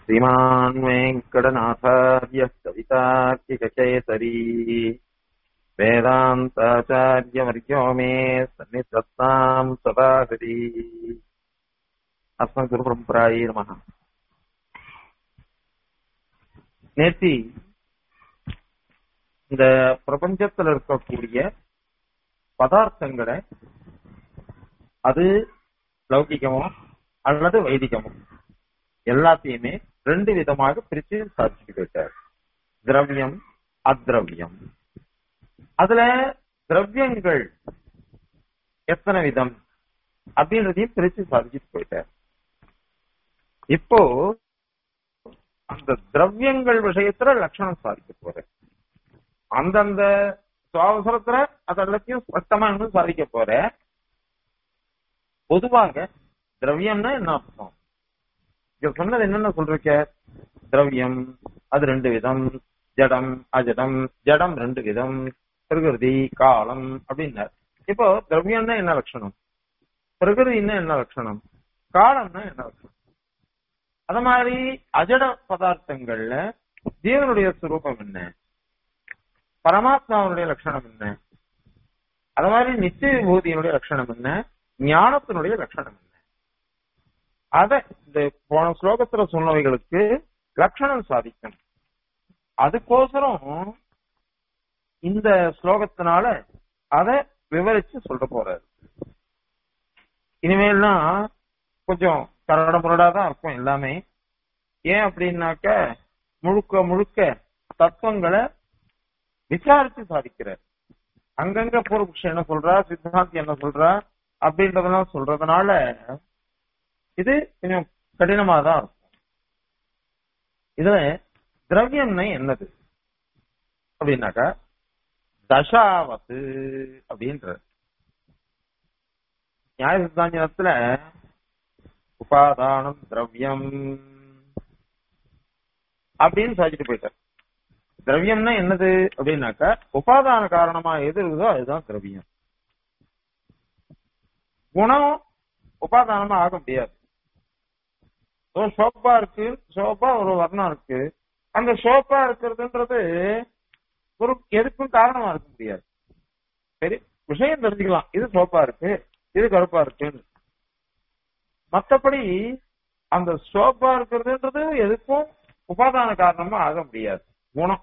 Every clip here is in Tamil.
श्रीमान् वेङ्कटनाथार्यः कवितार्किकचेतरी वेदान्ताचार्यवर्यो मे सन्निधत्ताम् सदा हरि अस्मद्गुरुपरम्परायै நமः நேத்தி இந்த பிரபஞ்சத்துல இருக்கக்கூடிய பதார்த்தங்களை அது லௌகிகமோ அல்லது வைதிகமோ எல்லாத்தையுமே ரெண்டு விதமாக பிரிச்சு சாதிச்சுக்கிட்டார் திரவியம் அத்ரவியம் அதுல திரவியங்கள் எத்தனை விதம் அப்படின்றதையும் பிரிச்சு சாதிச்சுட்டு போயிட்டார் இப்போ அந்த திரவியங்கள் விஷயத்துல லட்சணம் சாதிக்க போற அந்தந்த சுவாவசரத்துல அது எல்லாத்தையும் ஸ்பஷ்டமா இன்னும் சாதிக்க போற பொதுவாக திரவியம்னா என்ன அர்த்தம் இங்க சொன்னது என்னென்ன சொல்றீங்க திரவியம் அது ரெண்டு விதம் ஜடம் அஜடம் ஜடம் ரெண்டு விதம் பிரகிருதி காலம் அப்படின்னார் இப்போ திரவியம்னா என்ன லட்சணம் பிரகிருதின்னா என்ன லட்சணம் காலம்னா என்ன லட்சணம் அத மாதிரி அஜட பதார்த்தங்கள்ல ஜீவனுடைய சுரூபம் என்ன பரமாத்மாவுடைய லட்சணம் என்ன அத மாதிரி நித்திய விபூதியினுடைய லட்சணம் என்ன ஞானத்தினுடைய லட்சணம் என்ன அத இந்த போன ஸ்லோகத்துல சொன்னவைகளுக்கு லட்சணம் சாதிக்கணும் அதுக்கோசரம் இந்த ஸ்லோகத்தினால அத விவரிச்சு சொல்ல போறாரு இனிமேல்லாம் கொஞ்சம் கரட முரடா தான் இருக்கும் எல்லாமே ஏன் அப்படின்னாக்க முழுக்க முழுக்க தத்துவங்களை விசாரிச்சு சாதிக்கிறார் அங்கங்க பூர்வபக்ஷம் என்ன சொல்றா சித்தாந்தி என்ன சொல்றா அப்படின்றதெல்லாம் சொல்றதுனால இது கொஞ்சம் கடினமா தான் இருக்கும் இதுல திரவியம்னா என்னது அப்படின்னாக்கா தசாவத்து அப்படின்ற நியாய சித்தாந்தத்துல உபாதானம் திரவியம் அப்படின்னு சாதிச்சுட்டு போயிட்டார் திரவியம்னா என்னது அப்படின்னாக்கா உபாதான காரணமா எது இருக்குதோ அதுதான் திரவியம் குணம் உபாதானமா ஆக முடியாது சோப்பா இருக்கு சோப்பா ஒரு வர்ணம் இருக்கு அந்த சோப்பா இருக்கிறதுன்றது ஒரு எதுக்கும் காரணமா இருக்க முடியாது சரி விஷயம் தெரிஞ்சுக்கலாம் இது சோப்பா இருக்கு இது கருப்பா இருக்குன்னு மத்தபடி அந்த சோப்பா இருக்கிறதுன்றது எதுக்கும் உபாதான காரணமா ஆக முடியாது குணம்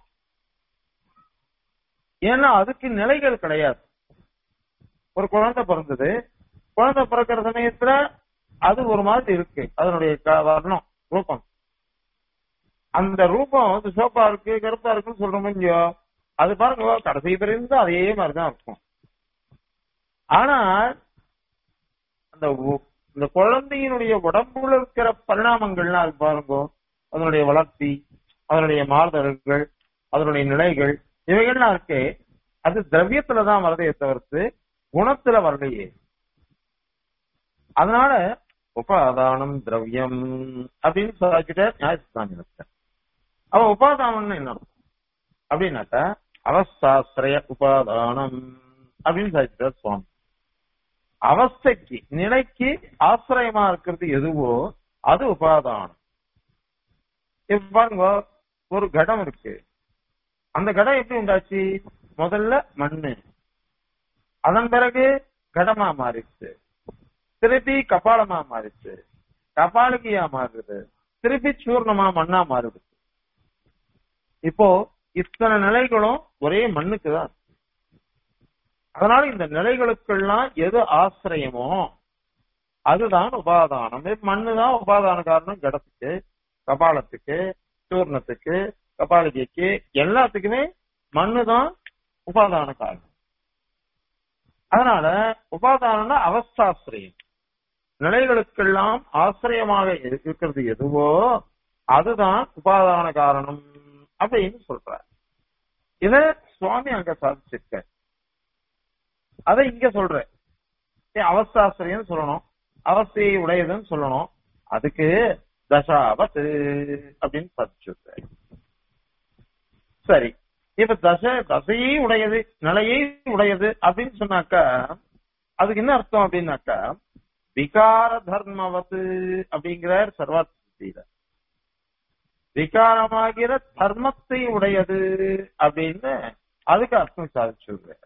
ஏன்னா அதுக்கு நிலைகள் கிடையாது ஒரு குழந்தை பிறந்தது குழந்தை பிறக்கிற சமயத்துல அது ஒரு மாதிரி இருக்கு அதனுடைய வர்ணம் ரூபம் அந்த ரூபம் வந்து சோப்பா இருக்கு கருப்பா இருக்குன்னு சொல்றோம் இல்லையோ அது பாருங்க கடைசி பிறந்து அதே மாதிரிதான் இருக்கும் ஆனா அந்த இந்த குழந்தையினுடைய உடம்புல இருக்கிற பரிணாமங்கள்லாம் அது பாருங்க அதனுடைய வளர்ச்சி அதனுடைய மாறுதல்கள் அதனுடைய நிலைகள் இவைகள்லாம் இருக்கு அது திரவியத்துலதான் வரதையே தவிர்த்து குணத்துல வரலையே அதனால உபாதானம் திரவியம் அப்படின்னு சொல்லிக்கிட்ட நியாயசித்தாந்தத்தை அவ உபாதானம்னு என்ன அப்படின்னாக்கா அவஸ்தாசிரய உபாதானம் அப்படின்னு சாதிச்சிட்டார் சுவாமி அவஸ்தைக்கு நிலைக்கு ஆசிரியமா இருக்கிறது எதுவோ அது உபாதானம் இப்ப பாருங்க ஒரு கடம் இருக்கு அந்த கடம் எப்படி உண்டாச்சு முதல்ல மண்ணு அதன் பிறகு கடமா மாறிச்சு திருப்பி கபாலமா மாறிச்சு கபாலிகையா மாறுது திருப்பி சூர்ணமா மண்ணா மாறுது இப்போ இத்தனை நிலைகளும் ஒரே மண்ணுக்கு தான் அதனால இந்த நிலைகளுக்கெல்லாம் எது ஆசிரியமோ அதுதான் உபாதானம் மண்ணு தான் உபாதான காரணம் கடத்துக்கு கபாலத்துக்கு சூர்ணத்துக்கு கபாலிகைக்கு எல்லாத்துக்குமே மண்ணு தான் உபாதான காரணம் அதனால உபாதானம்னா அவஸ்தாசிரியம் நிலைகளுக்கெல்லாம் ஆசிரியமாக இருக்கிறது எதுவோ அதுதான் உபாதான காரணம் அப்படின்னு சொல்ற இத சுவாமி அங்க சாதிச்சிருக்க அத இங்க சொல்ற அவஸ்தாசிரியம் சொல்லணும் அவஸ்தையை உடையதுன்னு சொல்லணும் அதுக்கு தசாவத் அப்படின்னு சாதிச்சிருக்க சரி இப்ப தசை தசையை உடையது நிலையை உடையது அப்படின்னு சொன்னாக்கா அதுக்கு என்ன அர்த்தம் அப்படின்னாக்கா விகார தர்மவத்து அப்படிங்கிறார் சர்வார்த்த விகாரமாகிற தர்மத்தை உடையது அப்படின்னு அதுக்கு அர்த்தம் சாதிச்சு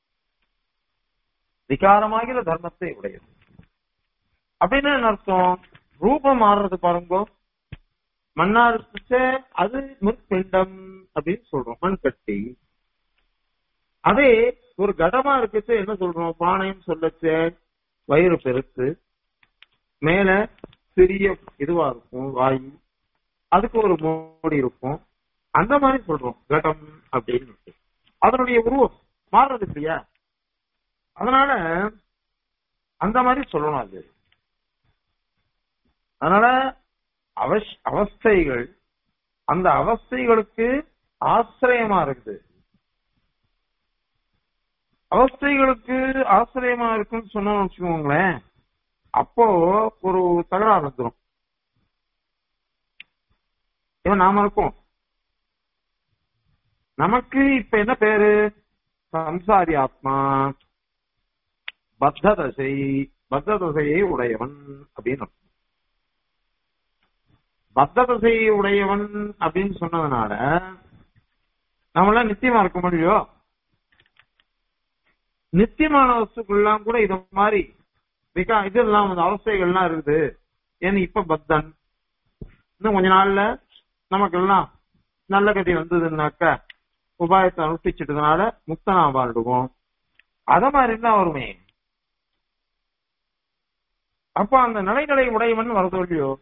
விகாரமாகிற தர்மத்தை உடையது அப்படின்னு என்ன அர்த்தம் ரூபம் மாறுறது பாருங்க மண்ணா இருந்துச்சு அது முற்பிண்டம் அப்படின்னு சொல்றோம் மண் கட்டி அதே ஒரு கடமா இருக்குச்சு என்ன சொல்றோம் பானையும் சொல்லச்சு வயிறு பெருத்து மேல சிறிய இதுவா இருக்கும் வாயு அதுக்கு ஒரு மூடி இருக்கும் அந்த மாதிரி சொல்றோம் கடம் அப்படின்னு அதனுடைய உருவம் மாறுறது இல்லையா அதனால அந்த மாதிரி சொல்லணும் அது அதனால அவஸ் அவஸ்தைகள் அந்த அவஸ்தைகளுக்கு ஆசிரியமா இருக்குது அவஸ்தைகளுக்கு ஆசிரியமா இருக்குன்னு சொன்னோம்னு வச்சுக்கோங்களேன் அப்போ ஒரு தகராறு வந்துடும் இவன் நாம இருக்கோம் நமக்கு இப்ப என்ன பேரு சம்சாரி ஆத்மா பத்த தசை பத்த தசையை உடையவன் அப்படின்னு அர்த்தம். பத்த தசையை உடையவன் அப்படின்னு சொன்னதுனால நம்மளாம் நித்தியமா இருக்க முடியும் நித்தியமான வஸ்துக்கள்லாம் கூட இது மாதிரி விகா இதெல்லாம் வந்து அவஸ்தைகள்லாம் இருக்குது ஏன்னு இப்ப பத்தன் இன்னும் கொஞ்ச நாள்ல நமக்கெல்லாம் நல்ல கதி வந்ததுன்னாக்க உபாயத்தை அனுஷ்டிச்சிட்டதுனால முக்தனா வாழ்டுவோம் அத மாதிரி தான் வருமே அப்ப அந்த நிலைகளை உடையவன் வர சொல்லியோ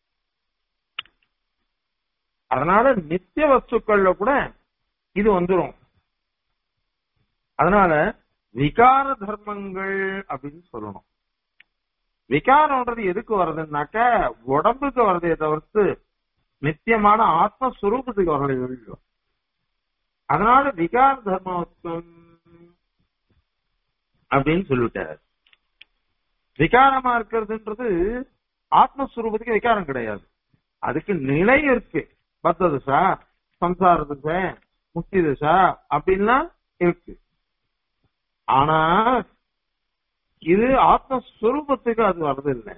அதனால நித்திய வஸ்துக்கள்ல கூட இது வந்துரும் அதனால விகார தர்மங்கள் அப்படின்னு சொல்லணும் விகாரம்ன்றது எதுக்கு வருதுன்னாக்க உடம்புக்கு வருதே தவிர்த்து நித்தியமான ஆத்மஸ்வரூபத்துக்கு வரல அதனால விகார தர்மத்துவம் அப்படின்னு சொல்லிட்டார் விகாரமா இருக்கிறதுன்றது ஆத்மஸ்வரூபத்துக்கு விகாரம் கிடையாது அதுக்கு நிலை இருக்கு பத்த திசா சம்சார திசை முக்தி திசா அப்படின்லாம் இருக்கு ஆனா இது ஆத்மஸ்வரூபத்துக்கு அது வர்றது இல்லை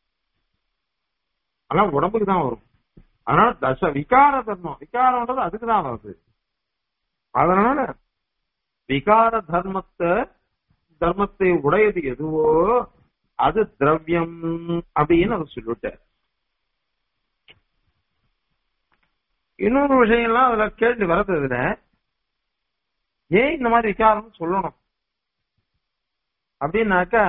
ஆனா உடம்புக்கு தான் வரும் அதனால தச விகார தர்மம் விகாரம்ன்றது அதுக்கு தான் வருது அதனால விகார தர்மத்தை தர்மத்தை உடையது எதுவோ அது திரவியம் அப்படின்னு அவர் சொல்லிட்டார் இன்னொரு விஷயம்லாம் அதுல கேள்வி வரது இதுல ஏன் இந்த மாதிரி விகாரம் சொல்லணும் அப்படின்னாக்கா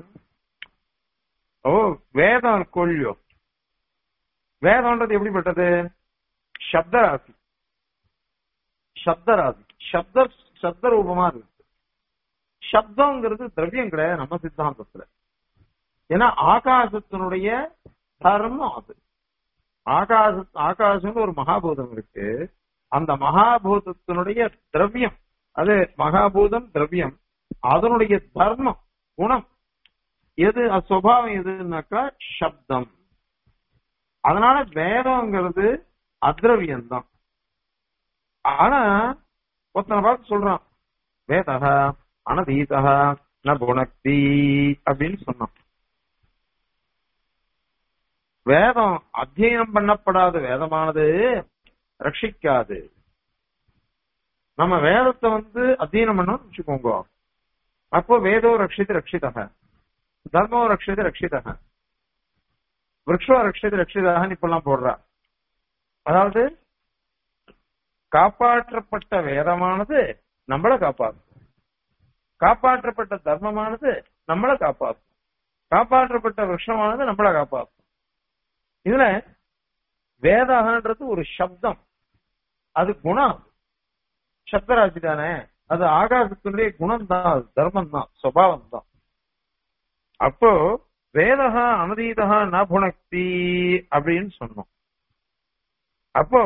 ஓ வேதம் கொள்ளியோ வேதம்ன்றது எப்படிப்பட்டது சப்தராசி சப்தராசி சப்த சப்த ரூபமா இருக்கு சப்தங்கிறது திரவியம் கிடையாது நம்ம சித்தாந்தத்துல ஏன்னா ஆகாசத்தினுடைய தர்மம் அது ஆகாச ஆகாசம்னு ஒரு மகாபூதம் இருக்கு அந்த மகாபூதத்தினுடைய திரவியம் அது மகாபூதம் திரவியம் அதனுடைய தர்மம் குணம் எது சுவாவம் எதுனாக்கா சப்தம் அதனால வேதம்ங்கிறது அத்ரவியம் தான் ஆனா ஒருத்தனை பார்த்து சொல்றான் வேதக அனதீதக ந குணக்தி அப்படின்னு சொன்னான் வேதம் அத்தியனம் பண்ணப்படாத வேதமானது ரட்சிக்காது நம்ம வேதத்தை வந்து அத்தியனம் பண்ணோம்னு வச்சுக்கோங்க அப்போ வேதோ ரட்சித்து ரட்சிதக தர்மோ ரட்சித்து ரட்சிதக விரக்ஷோ ரட்சித்து ரட்சிதகன்னு இப்பெல்லாம் போடுறா அதாவது காப்பாற்றப்பட்ட வேதமானது நம்மளை காப்பாற்றும் காப்பாற்றப்பட்ட தர்மமானது நம்மளை காப்பாற்றும் காப்பாற்றப்பட்ட விஷமானது நம்மளை காப்பாற்றும் இதுல வேதகன்றது ஒரு சப்தம் அது குணம் சப்தராசி தானே அது ஆகாசத்தினுடைய குணம் தான் அது தர்மம் தான் சுவாவம் தான் அப்போ வேதகா அனதீதகா ந புணக்தி அப்படின்னு சொன்னோம் அப்போ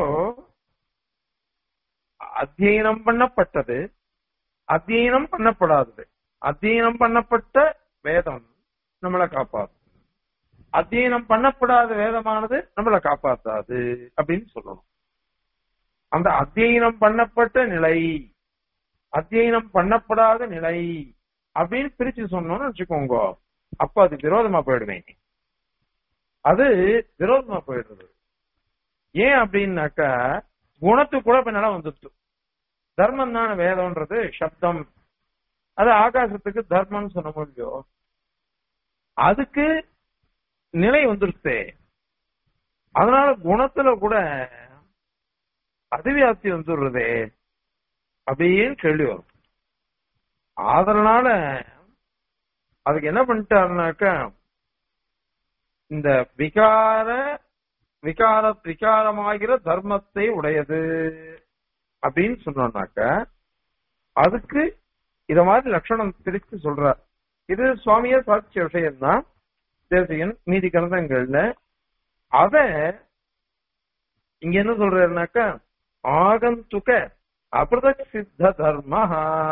அத்தியனம் பண்ணப்பட்டது அத்தியனம் பண்ணப்படாதது அத்தியனம் பண்ணப்பட்ட வேதம் நம்மளை காப்பாற்றும் அத்தியனம் பண்ணப்படாத வேதமானது நம்மளை காப்பாத்தாது அப்படின்னு சொல்லணும் அந்த அத்தியனம் பண்ணப்பட்ட நிலை அத்தியனம் பண்ணப்படாத நிலை அப்படின்னு பிரிச்சு சொன்னோம்னு வச்சுக்கோங்க அப்ப அது விரோதமா போயிடுவேன் அது விரோதமா போயிடுறது ஏன் அப்படின்னாக்கா குணத்துக்கு கூட இப்ப நிலம் வந்துருச்சு தர்மம் தானே வேதம்ன்றது சப்தம் அது ஆகாசத்துக்கு தர்மம்னு சொன்ன முடியும் அதுக்கு நிலை வந்துருச்சு அதனால குணத்துல கூட அதிவியாப்தி வந்துடுறதே அப்படின்னு கேள்வி வரும் அதனால அதுக்கு என்ன பண்ணிட்டாருனாக்கா இந்த விகார விகார விகாரமாகிற தர்மத்தை உடையது அப்படின்னு சொன்னோம்னாக்க அதுக்கு இத மாதிரி லட்சணம் பிரித்து சொல்றார் இது சுவாமிய சாட்சிய விஷயம் தான் தேசிகன் மீதி கிரந்தங்கள்ல அத இங்க என்ன சொல்றாருனாக்கா ஆகந்துக அபிரதக் சித்த தர்ம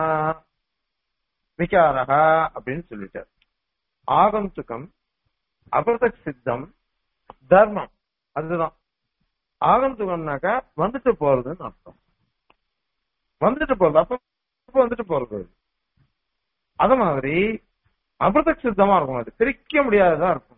விகாரா அப்படின்னு சொல்லிட்டார் ஆகந்துகம் அபிரதக் சித்தம் தர்மம் அதுதான் ஆகந்துகம்னாக்கா வந்துட்டு போறதுன்னு அர்த்தம் வந்துட்டு போறது அப்ப அப்ப வந்துட்டு போறது அத மாதிரி அபிரதக் சித்தமா இருக்கும் அது பிரிக்க முடியாததா இருக்கணும்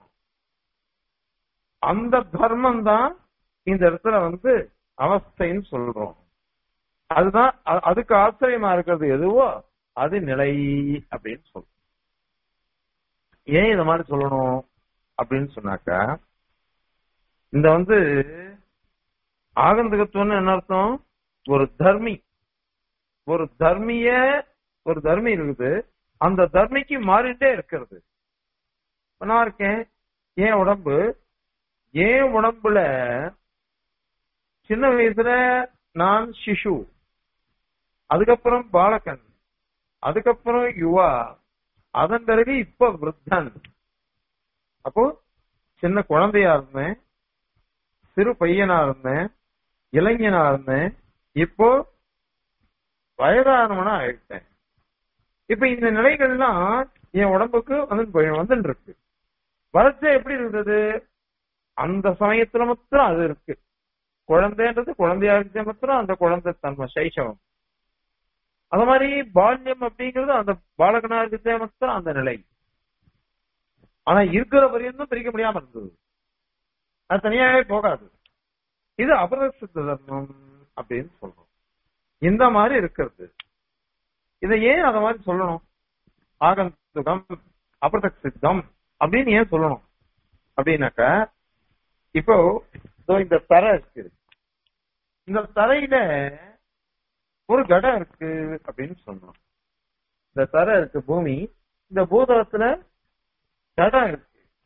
அந்த தர்மம் தான் இந்த இடத்துல வந்து அவஸ்தைன்னு சொல்றோம் அதுதான் அ- அதுக்கு ஆச்சரியமா இருக்கிறது எதுவோ அது நிலை அப்படின்னு சொல்றோம் ஏன் இந்த மாதிரி சொல்லணும் அப்படின்னு சொன்னாக்கா இந்த வந்து ஆகந்தகத்துவம்னு என்ன அர்த்தம் ஒரு தர்மி ஒரு தர்மிய ஒரு தர்மி இருக்குது அந்த தர்மிக்கு மாறிட்டே இருக்கிறது இப்ப நான் இருக்கேன் ஏன் உடம்பு ஏன் உடம்புல சின்ன வயசுல நான் சிசு அதுக்கப்புறம் பாலகன் அதுக்கப்புறம் யுவா அதன் பிறகு இப்ப விருத்தன் அப்போ சின்ன குழந்தையா இருந்தேன் சிறு பையனா இருந்தேன் இளைஞனா இருந்தேன் இப்போ வயதானவனா ஆயிட்டேன் இப்ப இந்த நிலைகள்லாம் என் உடம்புக்கு வந்து வந்துட்டு இருக்கு வளர்ச்சி எப்படி இருந்தது அந்த சமயத்துல மாத்திரம் அது இருக்கு குழந்தைன்றது குழந்தையா இருக்க மாத்திரம் அந்த குழந்தை தன்மை சைசவம் அது மாதிரி பால்யம் அப்படிங்கிறது அந்த பாலகனா இருக்கிறதே மாத்திரம் அந்த நிலை ஆனா இருக்கிற வரையும் பிரிக்க முடியாம இருந்தது அது தனியாவே போகாது இது அபரசித்த தர்மம் அப்படின்னு சொல்றோம் இந்த மாதிரி இருக்கிறது இதை ஏன் அத மாதிரி சொல்லணும் ஆகந்துகம் அபரதக் சித்தம் அப்படின்னு ஏன் சொல்லணும் அப்படின்னாக்க இப்போ இதோ இந்த தரை இருக்கு இந்த தரையில ஒரு கடம் இருக்கு அப்படின்னு சொன்னோம் இந்த தரை இருக்கு பூமி இந்த பூதளத்துல கடம் இருக்கு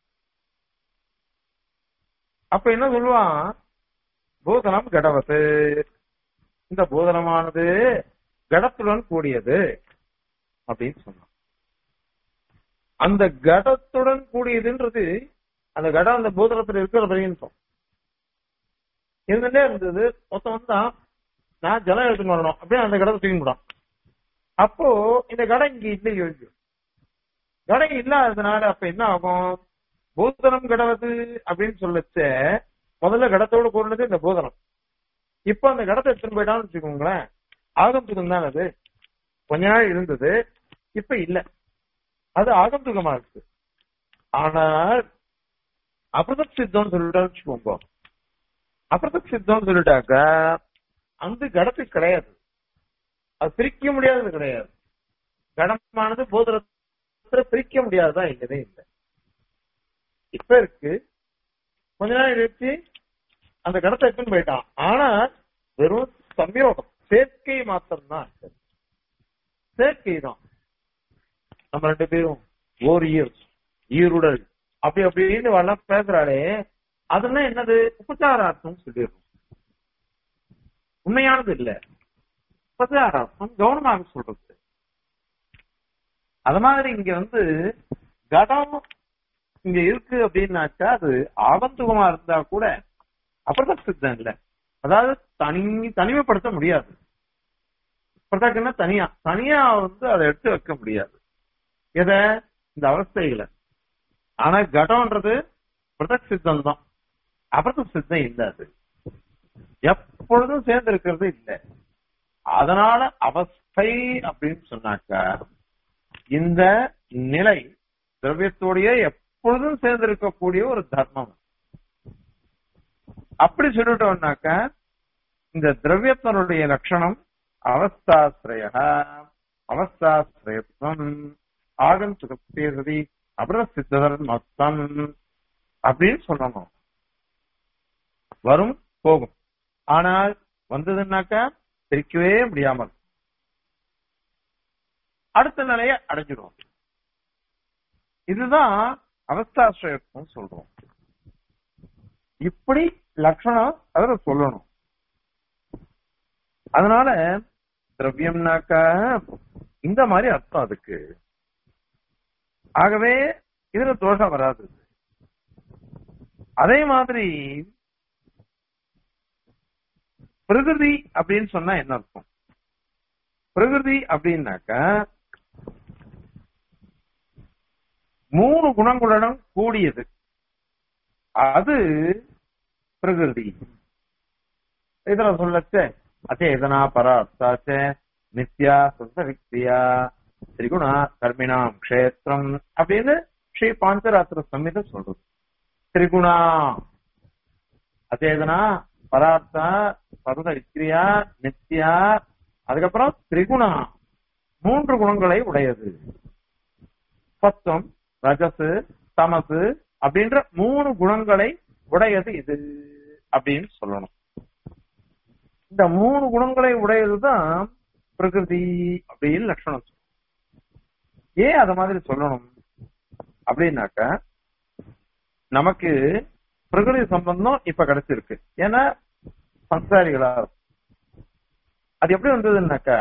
அப்ப என்ன சொல்லுவான் பூதனம் கடவத்து இந்த பூதனமானது கடத்துடன் கூடியது அப்படின்னு சொன்னான் அந்த கடத்துடன் கூடியதுன்றது அந்த கடம் அந்த பூதளத்துல இருக்கிற வரையும் இருந்துட்டே இருந்தது மொத்தம் வந்தா நான் ஜலம் எடுத்துன்னு வரணும் அப்படியே அந்த கடத்தை தூக்கி விடான் அப்போ இந்த கடை இங்க இல்லையோ இல்லையோ கடை இல்லாததுனால அப்ப என்ன ஆகும் பூதனம் கடவது அப்படின்னு சொல்லச்ச முதல்ல கடத்தோடு கூறினது இந்த பூதனம் இப்ப அந்த கடத்தை எடுத்துன்னு போயிட்டான்னு வச்சுக்கோங்களேன் ஆகந்துகம் தான் அது கொஞ்ச நாள் இருந்தது இப்ப இல்ல அது ஆகந்துகமா இருக்கு ஆனால் அபிரதக் சித்தம் சொல்லிட்டான்னு வச்சுக்கோங்க அபிரதக் சித்தம் சொல்லிட்டாக்க அந்த கடத்து கிடையாது அது பிரிக்க முடியாதது கிடையாது கடமானது போதரத்துல பிரிக்க முடியாததா இல்லவே இல்லை இப்ப இருக்கு கொஞ்ச நாள் கழிச்சு அந்த கடத்தை எடுத்துன்னு போயிட்டான் ஆனா வெறும் சம்யோகம் சேர்க்கை மாத்திரம் தான் இருக்கு சேர்க்கை தான் நம்ம ரெண்டு பேரும் ஓர் இயர் ஈருடல் அப்படி அப்படின்னு வரலாம் பேசுறாளே அதெல்லாம் என்னது உபச்சாரார்த்தம் சொல்லிடுறோம் உண்மையானது இல்ல உபச்சாரார்த்தம் கவனமாக சொல்றது அது மாதிரி இங்க வந்து கடம் இங்க இருக்கு அப்படின்னாக்கா அது ஆபத்துகமா இருந்தா கூட அப்பிரதக் சித்தம் இல்ல அதாவது தனி தனிமைப்படுத்த முடியாது பிரதக்குன்னா தனியா தனியா வந்து அதை எடுத்து வைக்க முடியாது எதை இந்த அவஸ்தைகளை ஆனா கடம்ன்றது பிரதக் சித்தம் தான் அபிரதக் சித்தம் இல்ல அது எப்பொழுதும் சேர்ந்து இருக்கிறது இல்ல அதனால அவஸ்தை அப்படின்னு சொன்னாக்கா இந்த நிலை திரவியத்தோடைய எப்பொழுதும் சேர்ந்து இருக்கக்கூடிய ஒரு தர்மம் அப்படி சொல்லிட்டோம்னாக்க இந்த திரவியத்தினுடைய லட்சணம் அவஸ்தாசிரய அவஸ்தாசிரயத்துவம் ஆகம் சுகப்பேசதி அப்புறம் சித்ததர் மொத்தம் அப்படின்னு சொல்லணும் வரும் போகும் ஆனால் வந்ததுன்னாக்கா பிரிக்கவே முடியாமல் அடுத்த நிலையை அடைஞ்சிடும் இதுதான் அவஸ்தாசிரயத்துவம் சொல்றோம் இப்படி லட்சணம் அதுல சொல்லணும் அதனால திரவியம்னாக்கா இந்த மாதிரி அர்த்தம் அதுக்கு ஆகவே இதுல தோஷம் வராது அதே மாதிரி பிரகிருதி அப்படின்னு சொன்னா என்ன அர்த்தம் பிரகிருதி அப்படின்னாக்கா மூணு குணங்களுடன் கூடியது அது பிரகிருதி இதுல சொல்லச்ச அச்சேதனா பரார்த்தாச்ச நித்யா சுத்தவிக்தியா திரிகுணா கர்மிணாம் க்ஷேத்திரம் அப்படின்னு ஸ்ரீ பாஞ்சராத்திர சம்மித சொல்றது திரிகுணா அச்சேதனா பரார்த்தா பருத விக்ரியா நித்யா அதுக்கப்புறம் திரிகுணா மூன்று குணங்களை உடையது சத்துவம் ரஜசு தமசு அப்படின்ற மூணு குணங்களை உடையது இது அப்படின்னு சொல்லணும் இந்த மூணு குணங்களை உடையதுதான் பிரகிருதி அப்படின்னு லட்சணம் சொல்லணும். ஏன் அத மாதிரி சொல்லணும் அப்படின்னாக்க நமக்கு பிரகிருதி சம்பந்தம் இப்ப கிடைச்சிருக்கு ஏன்னா சம்சாரிகளா இருக்கும். அது எப்படி வந்ததுன்னாக்கா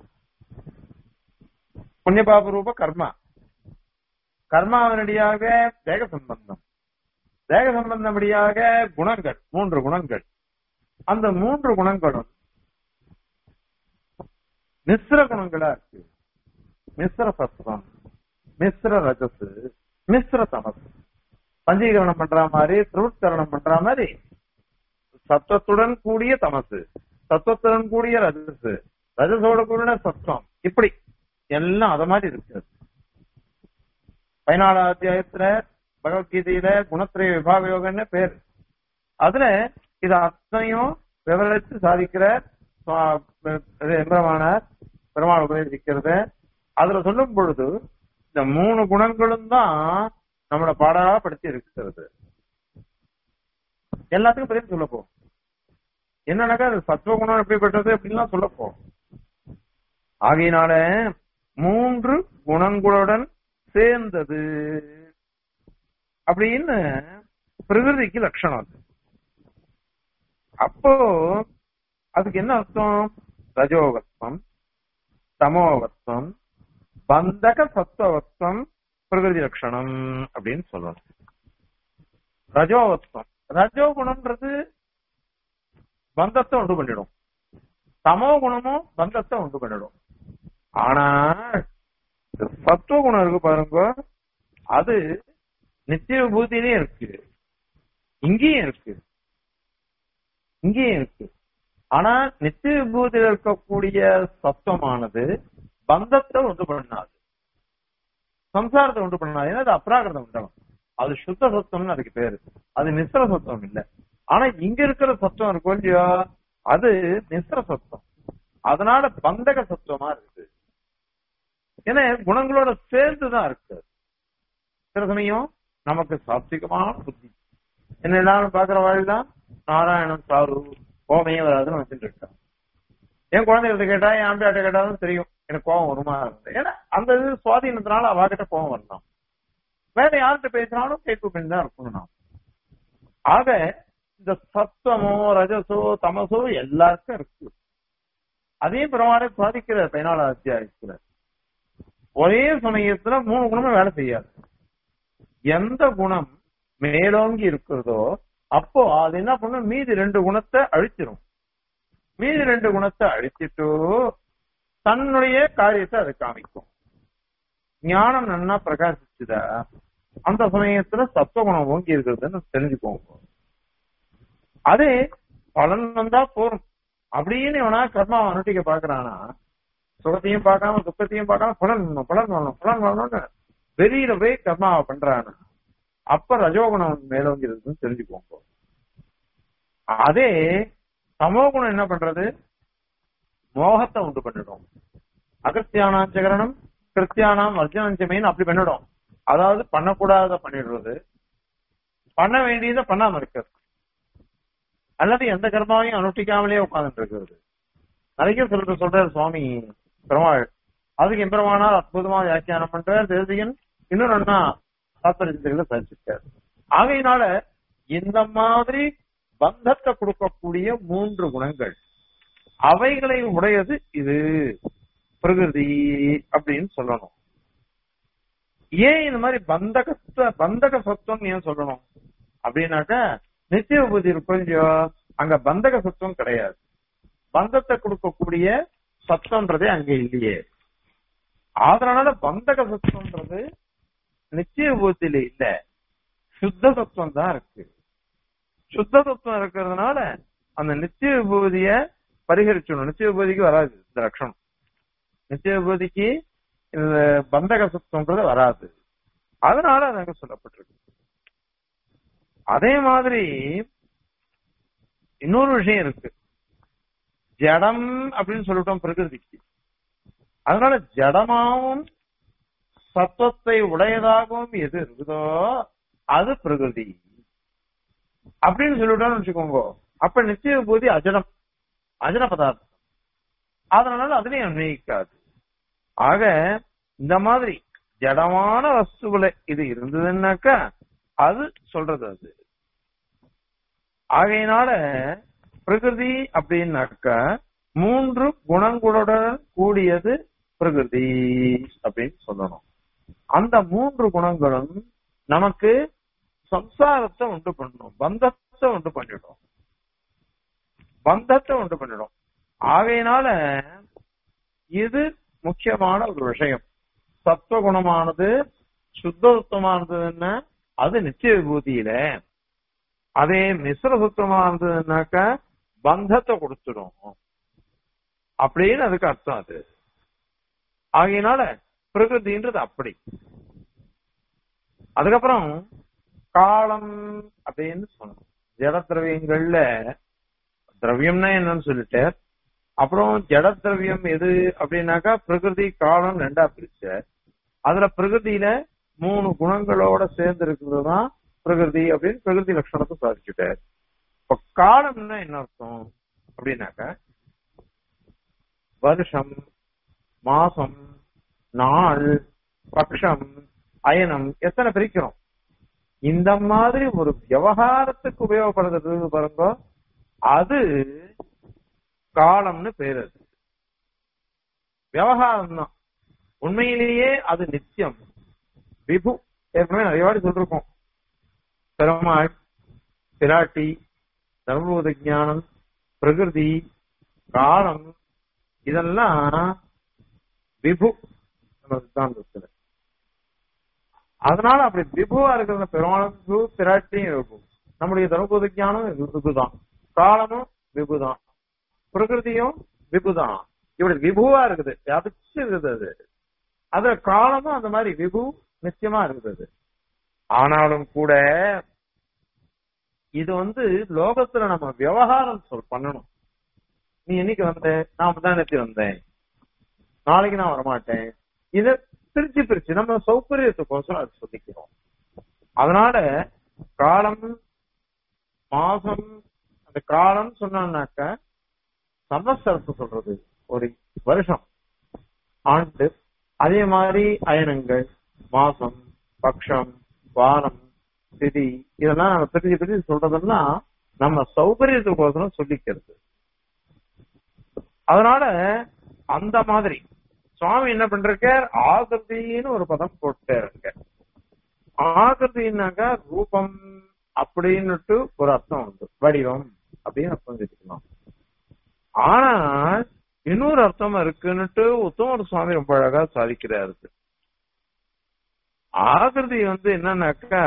புண்ணியபாப ரூப கர்மா கர்மாவினடியாக தேக சம்பந்தம் தேக சம்பந்தபடியாக குணங்கள் மூன்று குணங்கள் அந்த மூன்று குணங்களும் மிஸ்ர குணங்களா இருக்கு மிஸ்ர சத்துவம் மிஸ்ர ரஜசு மிஸ்ர தமசு பஞ்சீகரணம் பண்ற மாதிரி திருவுட்கரணம் பண்ற மாதிரி சத்துவத்துடன் கூடிய தமசு சத்துவத்துடன் கூடிய ரஜசு ரஜசோட கூடிய சத்துவம் இப்படி எல்லாம் அத மாதிரி இருக்கிறது பதினாலாம் அத்தியாயத்துல பகவத்கீதையில குணத்திரைய விபாக யோகம்னு பேர் அதுல இது அத்தனையும் விவரித்து சாதிக்கிற சுவா- இது எம்பெருமானார் பெருமாள் உபதேசிக்கிறது அதுல சொல்லும் பொழுது இந்த மூணு குணங்களும் தான் நம்மளை பாடாப்படுத்தி இருக்கிறது எல்லாத்துக்கும் பெரிய சொல்ல போ என்னன்னாக்கா அது சத்துவ குணம் எப்படிப்பட்டது அப்படின்லாம் சொல்ல போ ஆகையினால மூன்று குணங்களுடன் சேர்ந்தது அப்படின்னு பிரகிருதிக்கு லட்சணம் அது அப்போ அதுக்கு என்ன அர்த்தம் ரஜோவத்வம் தமோவத்வம் பந்தக சத்துவத்வம் பிரகிருதி லட்சணம் அப்படின்னு சொல்லணும் ரஜோவத்வம் ரஜோ குணம்ன்றது பந்தத்தை உண்டு பண்ணிடும் தமோ குணமும் பந்தத்தை உண்டு பண்ணிடும் ஆனா இந்த சத்துவ குணம் இருக்கு பாருங்க அது நித்திய விபூதியிலே இருக்கு இங்கேயும் இருக்கு இங்கேயும் இருக்கு ஆனா நித்திய விபூதியில் இருக்கக்கூடிய சத்துவமானது பந்தத்தை உண்டு பண்ணாது சம்சாரத்தை உண்டு பண்ணாது ஏன்னா அது அப்ராகிருதம் உண்டனம் அது சுத்த சத்துவம்னு அதுக்கு பேரு அது மிஸ்ர சத்துவம் இல்ல ஆனா இங்க இருக்கிற சத்துவம் இருக்கும் இல்லையோ அது மிஸ்ர சத்துவம் அதனால பந்தக சத்துவமா இருக்குது ஏன்னா குணங்களோட சேர்ந்துதான் இருக்கு சில சமயம் நமக்கு சாத்விகமான புத்தி என்ன எல்லாரும் பாக்குற வாழ்தான் நாராயணன் சாரு கோமையே வராதுன்னு வச்சுட்டு இருக்கான் என் குழந்தைகிட்ட கேட்டா என் ஆம்பியாட்ட கேட்டாலும் தெரியும் எனக்கு கோபம் வருமா இருக்கு. ஏன்னா அந்த இது சுவாதீனத்தினால அவாகிட்ட கோபம் வரலாம் வேற யார்கிட்ட பேசினாலும் கேட்பு பெண் தான் இருக்கணும் நான் ஆக இந்த சத்துவமோ ரஜசோ தமசோ எல்லாருக்கும் இருக்கு அதே பிரமாண சாதிக்கிற பதினாலாம் அத்தியாயத்துல ஒரே சமயத்துல மூணு குணமும் வேலை செய்யாது எந்த குணம் மேலோங்கி இருக்கிறதோ அப்போ அது என்ன பண்ணும் மீதி ரெண்டு குணத்தை அழிச்சிரும் மீதி ரெண்டு குணத்தை அழிச்சிட்டு தன்னுடைய காரியத்தை அது காமிக்கும் ஞானம் நன்னா பிரகாசிச்சுதா அந்த சமயத்துல சத்துவகுணம் ஓங்கி இருக்கிறதுன்னு தெரிஞ்சுக்கோங்க அதே பலன் வந்தா போரும் அப்படின்னு இவனா கர்மாவை அனுஷ்டிக்க பாக்குறானா சுகத்தையும் பார்க்காம துக்கத்தையும் பார்க்காம பலன் வரணும் பலன் வரணும் பலன் வரணும்னு வெளியில போய் கர்மாவை பண்றானா அப்ப ரஜோகுணம் மேலோங்கி இருக்குன்னு தெரிஞ்சுக்கோங்க அதே சமோகுணம் என்ன பண்றது மோகத்தை உண்டு பண்ணிடும் அகத்தியானாஞ்சகரணம் கிருத்தியானாம் வர்ஜனஞ்சமைன்னு அப்படி பண்ணிடும் அதாவது பண்ணக்கூடாத பண்ணிடுறது பண்ண வேண்டியதை பண்ணாம இருக்கிறது அல்லது எந்த கர்மாவையும் அனுஷ்டிக்காமலே உட்கார்ந்துட்டு இருக்கிறது நிறைய சொல்ற சொல்றாரு சுவாமி பெருமாள் அதுக்கு எம்பெருமானார் அற்புதமா வியாக்கியானம் பண்றார் தேசிகன் இன்னொரு அண்ணா தாத்பரியத்துல சரிச்சிருக்காரு ஆகையினால இந்த மாதிரி பந்தத்தை கொடுக்கக்கூடிய மூன்று குணங்கள் அவைகளை உடையது இது பிரகிருதி அப்படின்னு சொல்லணும் ஏன் இந்த மாதிரி பந்தகத்த பந்தக சத்துவம் ஏன் சொல்லணும் அப்படின்னாக்க நித்திய உபதி கொஞ்சம் அங்க பந்தக சத்துவம் கிடையாது பந்தத்தை கொடுக்கக்கூடிய சத்தம்ன்றதே அங்க இல்லையே அதனால பந்தக சத்துவம்ன்றது நிச்சய விபூத்தியில இல்ல சுத்த சத்துவம் தான் இருக்கு சுத்த சத்துவம் இருக்கிறதுனால அந்த நிச்சய விபூதிய பரிகரிச்சிடணும் நிச்சய விபூதிக்கு வராது இந்த லட்சணம் நிச்சய விபூதிக்கு இந்த பந்தக சத்துவம்ன்றது வராது அதனால அது அங்க சொல்லப்பட்டிருக்கு அதே மாதிரி இன்னொரு விஷயம் இருக்கு ஜடம் அப்படின்னு சொல்லிட்டோம் பிரகிருதிக்கு அதனால ஜடமாவும் சத்துவத்தை உடையதாகவும் எது இருக்குதோ அது பிரகிருதி அப்படின்னு சொல்லிட்டோம்னு வச்சுக்கோங்க அப்ப நிச்சய போதி அஜடம் அஜட பதார்த்தம் அதனால அதுலயும் அன்வயிக்காது ஆக இந்த மாதிரி ஜடமான வஸ்துவில இது இருந்ததுன்னாக்கா அது சொல்றது அது ஆகையினால பிரகிருதி அப்படின்னாக்கா மூன்று குணங்களுடன் கூடியது பிரகிருதி அப்படின்னு சொல்லணும் அந்த மூன்று குணங்களும் நமக்கு சம்சாரத்தை உண்டு பண்ணும் பந்தத்தை உண்டு பண்ணிடும் பந்தத்தை உண்டு பண்ணிடும் ஆகையினால இது முக்கியமான ஒரு விஷயம் சத்துவ குணமானது சுத்தத்துவமானதுன்னா அது நிச்சய விபூதியில அதே மிஸ்ர சுத்தமா இருந்ததுன்னாக்கா பந்தத்தை கொடுத்துடும் அப்படின்னு அதுக்கு அர்த்தம் அது ஆகையினால பிரகிருதின்றது அப்படி அதுக்கப்புறம் காலம் அப்படின்னு சொன்னோம் ஜட திரவியங்கள்ல திரவியம்னா என்னன்னு சொல்லிட்டு அப்புறம் ஜட திரவியம் எது அப்படின்னாக்கா பிரகிருதி காலம் ரெண்டா பிரிச்ச அதுல பிரகிருதியில மூணு குணங்களோட சேர்ந்து இருக்கிறது தான் பிரகிருதி அப்படின்னு பிரகிருதி லட்சணத்தை சாதிச்சுட்டார் இப்ப காலம்னா என்ன அர்த்தம் அப்படின்னாக்கா வருஷம் மாசம் நாள் பட்சம் அயனம் எத்தனை பிரிக்கிறோம் இந்த மாதிரி ஒரு விவகாரத்துக்கு உபயோகப்படுறது பாருங்க அது காலம்னு பேரு அது விவகாரம் தான் உண்மையிலேயே அது நித்தியம் விபு ஏற்கனவே நிறைய வாட்டி சொல்லிருக்கோம் பெருமாள் பிராட்டி சர்வபூத ஞானம் பிரகிருதி காலம் இதெல்லாம் விபு நம்ம சித்தாந்தத்துல அதனால அப்படி விபுவா இருக்கிற பெருமாளும் விபு பிராட்டியும் விபு நம்முடைய தர்மபூத ஞானம் விபுதான் காலமும் விபுதான் பிரகிருதியும் விபுதான் இப்படி விபுவா இருக்குது வியாபிச்சு இருக்குது அது அது காலமும் அந்த மாதிரி விபு நிச்சயமா இருக்குது ஆனாலும் கூட இது வந்து லோகத்துல நம்ம விவகாரம் சொல் பண்ணணும் நீ என்னைக்கு வந்த நான் முந்தானத்தி வந்தேன் நாளைக்கு நான் வரமாட்டேன் இத பிரிச்சு பிரிச்சு நம்ம சௌகரியத்துக்கோசரம் அது சொல்லிக்கிறோம் அதனால காலம் மாசம் அந்த காலம் சொன்னாக்க சமஸ்தரத்தை சொல்றது ஒரு வருஷம் ஆண்டு அதே மாதிரி அயனங்கள் மாசம் பக்ஷம் வாரம் திதி இதெல்லாம் நம்ம பிரிச்சு பிரிச்சு சொல்றதெல்லாம் நம்ம சௌகரியத்துக்கோசரம் சொல்லிக்கிறது அதனால அந்த மாதிரி சுவாமி என்ன பண்றார் ஆகிருதின்னு ஒரு பதம் போட்டாருங்க ஆகிருதினாக்கா ரூபம் அப்படின்னுட்டு ஒரு அர்த்தம் உண்டு வடிவம் அப்படின்னு அர்த்தம் வச்சுக்கணும் ஆனா இன்னொரு அர்த்தம் இருக்குன்னுட்டு உத்தமர் சுவாமி ரொம்ப அழகா சாதிக்கிறாரு ஆகிருதி வந்து என்னன்னாக்கா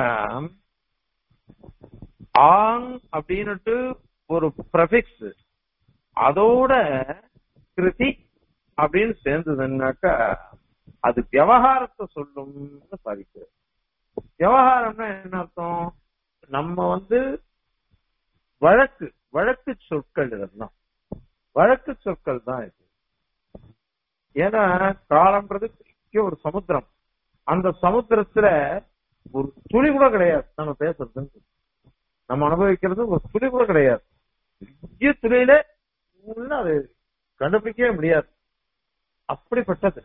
ஆங் அப்படின்னுட்டு ஒரு ப்ரஃபிக்ஸ் அதோட கிருதி அப்படின்னு சேர்ந்ததுன்னாக்கா அது விவகாரத்தை சொல்லும்னு சாதிக்கிறது விவகாரம்னா என்ன அர்த்தம் நம்ம வந்து வழக்கு வழக்கு சொற்கள் இதெல்லாம் வழக்கு சொற்கள் தான் இது ஏன்னா காலம்ன்றது பெரிய ஒரு சமுத்திரம் அந்த சமுத்திரத்துல ஒரு துளி கூட கிடையாது நம்ம பேசுறது நம்ம அனுபவிக்கிறது ஒரு துளி கூட கிடையாது பெரிய துளியில உள்ள அது கண்டுபிடிக்கவே முடியாது அப்படிப்பட்டது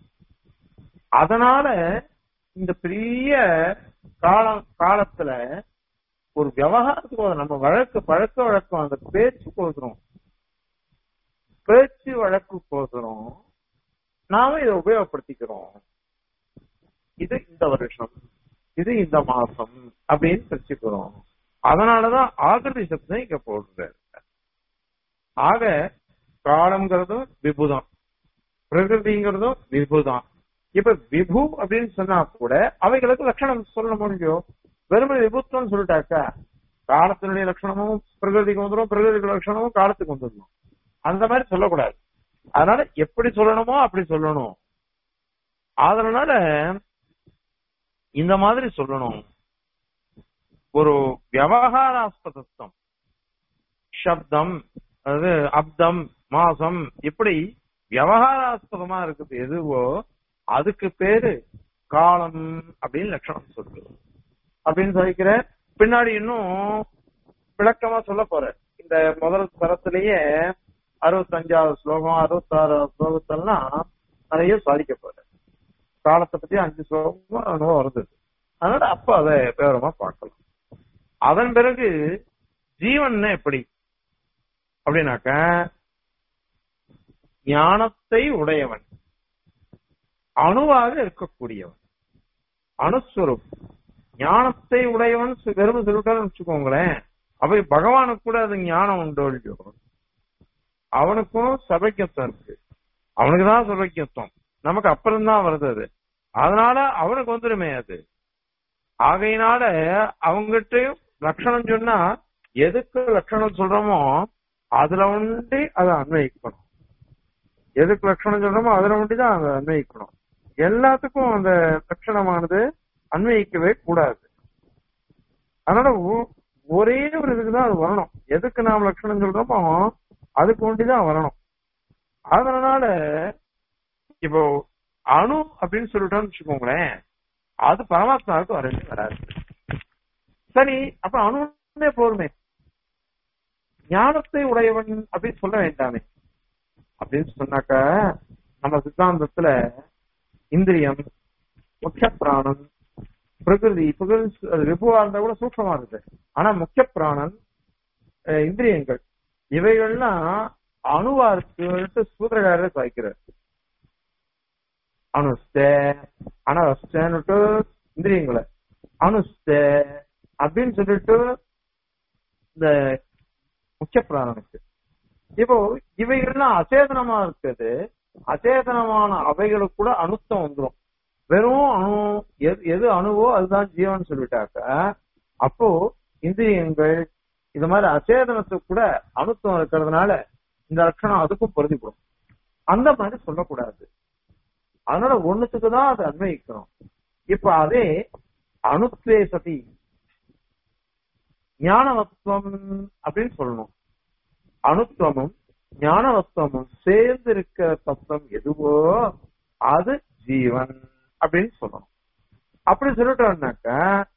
அதனால இந்த பெரிய காலம் காலத்துல ஒரு விவகாரத்துக்கு ஒரு நம்ம வழக்கு பழக்க வழக்கம் அந்த பேச்சு போதுறோம் பேச்சு வழக்கு போதுறோம் நாம இதை உபயோகப்படுத்திக்கிறோம் இது இந்த வருஷம் இது இந்த மாசம் அப்படின்னு பிரிச்சுக்கிறோம் அதனாலதான் ஆகிருதி சப்தம் இங்க போடுறாரு ஆக காலம்ங்கிறதும் விபுதான் பிரகிருதிங்கிறதும் விபுதான் இப்ப விபு அப்படின்னு சொன்னா கூட அவைகளுக்கு லட்சணம் சொல்ல முடியும் வெறுமனே விபுத்துவம் சொல்லிட்டாக்கா காலத்தினுடைய லட்சணமும் பிரகிருதிக்கு வந்துடும் பிரகிருதிக்கு லட்சணமும் காலத்துக்கு வந்துடணும் அந்த மாதிரி சொல்லக்கூடாது அதனால எப்படி சொல்லணுமோ அப்படி சொல்லணும் அதனால இந்த மாதிரி சொல்லணும் ஒரு விவகாராஸ்பதம் சப்தம் அது அப்தம் மாசம் இப்படி விவகாராஸ்பதமா இருக்குது எதுவோ அதுக்கு பேரு காலம் அப்படின்னு லட்சணம் சொல்றது அப்படின்னு சொல்லிக்கிற பின்னாடி இன்னும் விளக்கமா சொல்ல போற இந்த முதல் தரத்திலேயே அறுபத்தஞ்சாவது ஸ்லோகம் அறுபத்தாறாவது ஸ்லோகத்தெல்லாம் நிறைய சாதிக்க போற காலத்தை பத்தி அஞ்சு ஸ்லோகம் அனுபவம் வருது அதனால அப்ப அதை விவரமா பார்க்கலாம் அதன் பிறகு ஜீவன் எப்படி அப்படின்னாக்க ஞானத்தை உடையவன் அணுவாக இருக்கக்கூடியவன் அணுஸ்வரூப் ஞானத்தை உடையவன் வெறும் சொல்லிட்டான்னு வச்சுக்கோங்களேன் அவை பகவானுக்கு கூட அது ஞானம் உண்டோ இல்லையோ அவனுக்கும் சபைக்கத்தம் இருக்கு அவனுக்கு தான் சபைக்கத்தம் நமக்கு அப்புறம் தான் வருது அது அதனால அவனுக்கு வந்துடுமே அது ஆகையினால அவங்ககிட்டயும் லட்சணம் சொன்னா எதுக்கு லட்சணம் சொல்றோமோ அதுல ஒண்டி அதை அன்வயிக்கணும் எதுக்கு லட்சணம் சொல்றோமோ அதுல ஒண்டி தான் அதை அன்வயிக்கணும் எல்லாத்துக்கும் அந்த லட்சணமானது அன்வயிக்கவே கூடாது அதனால ஒரே ஒரு இதுக்கு தான் அது வரணும் எதுக்கு நாம் லட்சணம் சொல்றோமோ அதுக்கு ஒண்டிதான் வரணும் அதனால இப்போ அணு அப்படின்னு சொல்லிட்டோம்னு வச்சுக்கோங்களேன் அது பரமாத்மாவுக்கு வரவே வராது சரி அப்ப அணுனே போருமே ஞானத்தை உடையவன் அப்படின்னு சொல்ல வேண்டாமே அப்படின்னு சொன்னாக்க நம்ம சித்தாந்தத்துல இந்திரியம் முக்கிய பிராணன் பிரகிருதி பிரகிருதி அது விபுவா இருந்தா கூட சூக்ஷமா இருக்கு ஆனா முக்கிய பிராணன் இந்திரியங்கள் இவைகள்லாம் அணுவா இருக்குன்ட்டு சூத்திரகாரர் சாய்க்கிறார் அணுஸ்த அனவஸ்தன்னுட்டு இந்திரியங்களை அணுஸ்த அப்படின்னு சொல்லிட்டு இந்த முக்கிய பிராணனுக்கு இப்போ இவைகள்லாம் அச்சேதனமா இருக்குது அச்சேதனமான அவைகளுக்கு கூட அணுத்தம் வந்துடும் வெறும் அணு எது எது அணுவோ அதுதான் ஜீவன் சொல்லிட்டாக்க அப்போ இந்திரியங்கள் இது மாதிரி அச்சேதனத்துக்கு கூட அணுத்தம் இருக்கிறதுனால இந்த லட்சணம் அதுக்கும் பொருந்திப்படும் அந்த மாதிரி சொல்லக்கூடாது அதனால ஒண்ணுத்துக்கு தான் அதை அன்வயிக்கணும் இப்ப அதே அணுத்வே சதி ஞானவத்துவம் அப்படின்னு சொல்லணும் அணுத்துவமும் ஞானவத்துவமும் சேர்ந்து இருக்கிற தத்துவம் எதுவோ அது ஜீவன் அப்படின்னு சொல்லணும் அப்படி சொல்லிட்டோம்னாக்க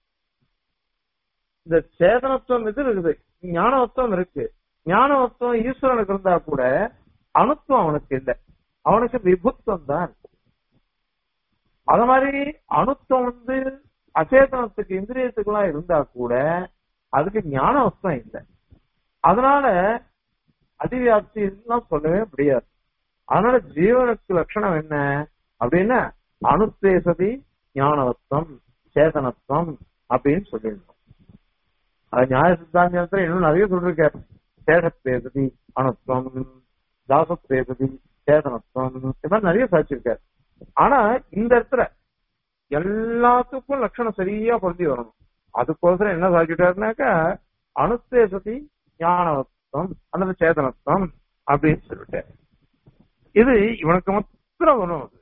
இந்த சேதனத்துவம் இது இருக்குது ஞானவத்துவம் இருக்கு ஞானவத்துவம் ஈஸ்வரனுக்கு இருந்தா கூட அணுத்துவம் அவனுக்கு இல்லை அவனுக்கு விபுத்துவம் தான் இருக்கு அத மாதிரி அணுத்துவம் வந்து அச்சேதனத்துக்கு இந்திரியத்துக்கு எல்லாம் இருந்தா கூட அதுக்கு ஞானவஸ்தம் இல்லை அதனால அதிவியாப்தி எல்லாம் சொல்லவே முடியாது அதனால ஜீவனுக்கு லட்சணம் என்ன அப்படின்னா அணுத்தேசதி ஞானவத்தம் சேதனத்துவம் அப்படின்னு சொல்லிடணும் அது நியாய சித்தாந்தத்துல இன்னும் நிறைய சொல்லிருக்காரு சேஷத்தேசதி அணுத்துவம் தாசத்தேசதி சேதனத்துவம் இது மாதிரி நிறைய சாச்சிருக்காரு ஆனா இந்த இடத்துல எல்லாத்துக்கும் லட்சணம் சரியா பொருந்தி வரணும் அதுக்கோசரம் என்ன சாதிச்சுட்டாருனாக்கா அணுத்தேசதி ஞானவத்தம் அல்லது சேதனத்துவம் அப்படின்னு சொல்லிட்டாரு இது இவனுக்கு மாத்திரம் வரும் அது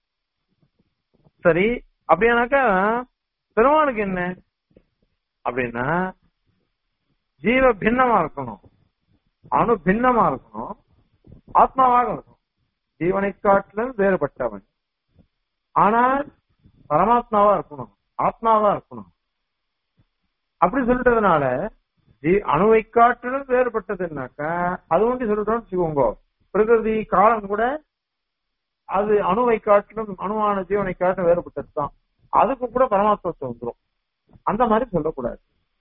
சரி அப்படியானாக்கா பெருமானுக்கு என்ன அப்படின்னா ஜீவ பின்னமா இருக்கணும் அணு பின்னமா இருக்கணும் ஆத்மாவாக இருக்கணும் ஜீவனை காட்டிலும் வேறுபட்டவன் ஆனால் பரமாத்மாவா இருக்கணும் ஆத்மாவா இருக்கணும் அப்படி சொல்லிட்டதுனால ஜீ- அணுவை காட்டிலும் வேறுபட்டதுன்னாக்கா அது ஒண்டி சொல்லிட்டோம்னு வச்சுக்கோங்க பிரகிருதி காலம் கூட அது அணுவை காட்டிலும் அணுவான ஜீவனை காட்டிலும் வேறுபட்டது தான் அதுக்கு கூட பரமாத்மத்துவம் வந்துரும் அந்த மாதிரி சொல்லக்கூடாது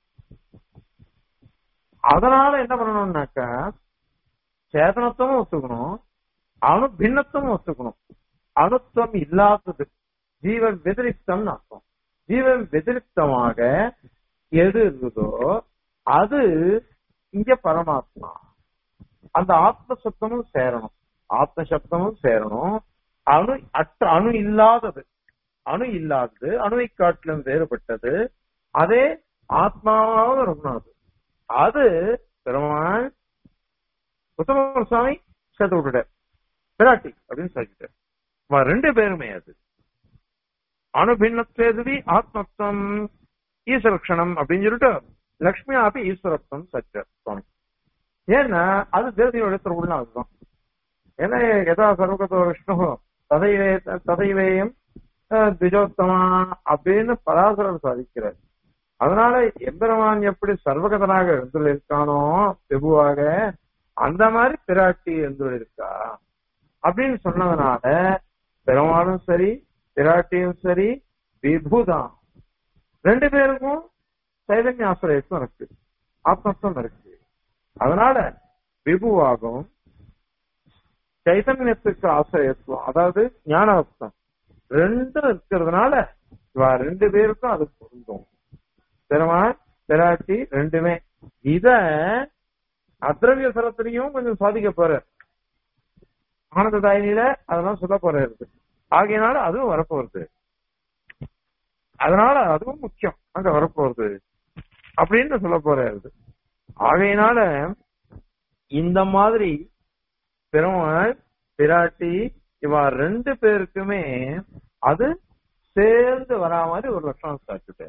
அதனால என்ன பண்ணணும்னாக்கா சேதனத்துவம் ஒத்துக்கணும் அணு பின்னத்துவம் ஒத்துக்கணும் அணுத்துவம் இல்லாதது ஜீவன் வெதிரிக்தம்னு அர்த்தம் ஜீவன் வெதிரிக்தமாக எது இருக்குதோ அது இங்க பரமாத்மா அந்த ஆத்ம சப்தமும் சேரணும் ஆத்ம சப்தமும் சேரணும் அணு அற்ற அணு இல்லாதது அணு இல்லாதது அணுவை காட்டிலும் வேறுபட்டது அதே ஆத்மாவாக இருக்கணும் அது அது பெருமாள் உத்தம சுவாமி சேர்த்து விட்டுட்டார் பிராட்டி அப்படின்னு சொல்லிட்டார் இவன் ரெண்டு பேருமே அது அணுபின்னத்தேதுவி ஆத்மத்துவம் ஈஸ்வரக்ஷணம் அப்படின்னு சொல்லிட்டு லக்ஷ்மி ஆபி ஈஸ்வரத்துவம் சச்ச சுவாமி ஏன்னா அது தேவதையோட உள்ள அதுதான் ஏன்னா எதா சர்வகதோ விஷ்ணு ததைவே ததைவேயம் அஹ், திஜோத்தமா அப்படின்னு பராசரர் சாதிக்கிறார் அதனால எம்பெருமான் எப்படி சர்வகதனாக இருக்கானோ பிரபுவாக அந்த மாதிரி பிராட்டி இருக்கா அப்படின்னு சொன்னதுனால பெருமாளும் சரி பிராட்டியும் சரி விபுதான் ரெண்டு பேருக்கும் சைதன்ய ஆசிரியத்துவம் இருக்கு ஆத்மத்துவம் இருக்கு அதனால விபுவாகவும் சைதன்யத்துக்கு ஆசிரியத்துவம் அதாவது ஞானவஸ்தம் ரெண்டும் இருக்கிறதுனால இவ ரெண்டு பேருக்கும் அது பொருந்தும் பெருமாள் பிராட்டி ரெண்டுமே இத அத்ரவிய சரத்திலையும் கொஞ்சம் சாதிக்க போற ஆனந்ததாயினியில அதெல்லாம் சொல்ல போறது ஆகையினால அதுவும் வரப்போறது அதனால அதுவும் முக்கியம் அங்க வரப்போறது அப்படின்னு சொல்ல போறது ஆகையினால இந்த மாதிரி பெருமாள் பிராட்டி இவா ரெண்டு பேருக்குமே அது சேர்ந்து வரா மாதிரி ஒரு லட்சணம் சாப்பிட்டு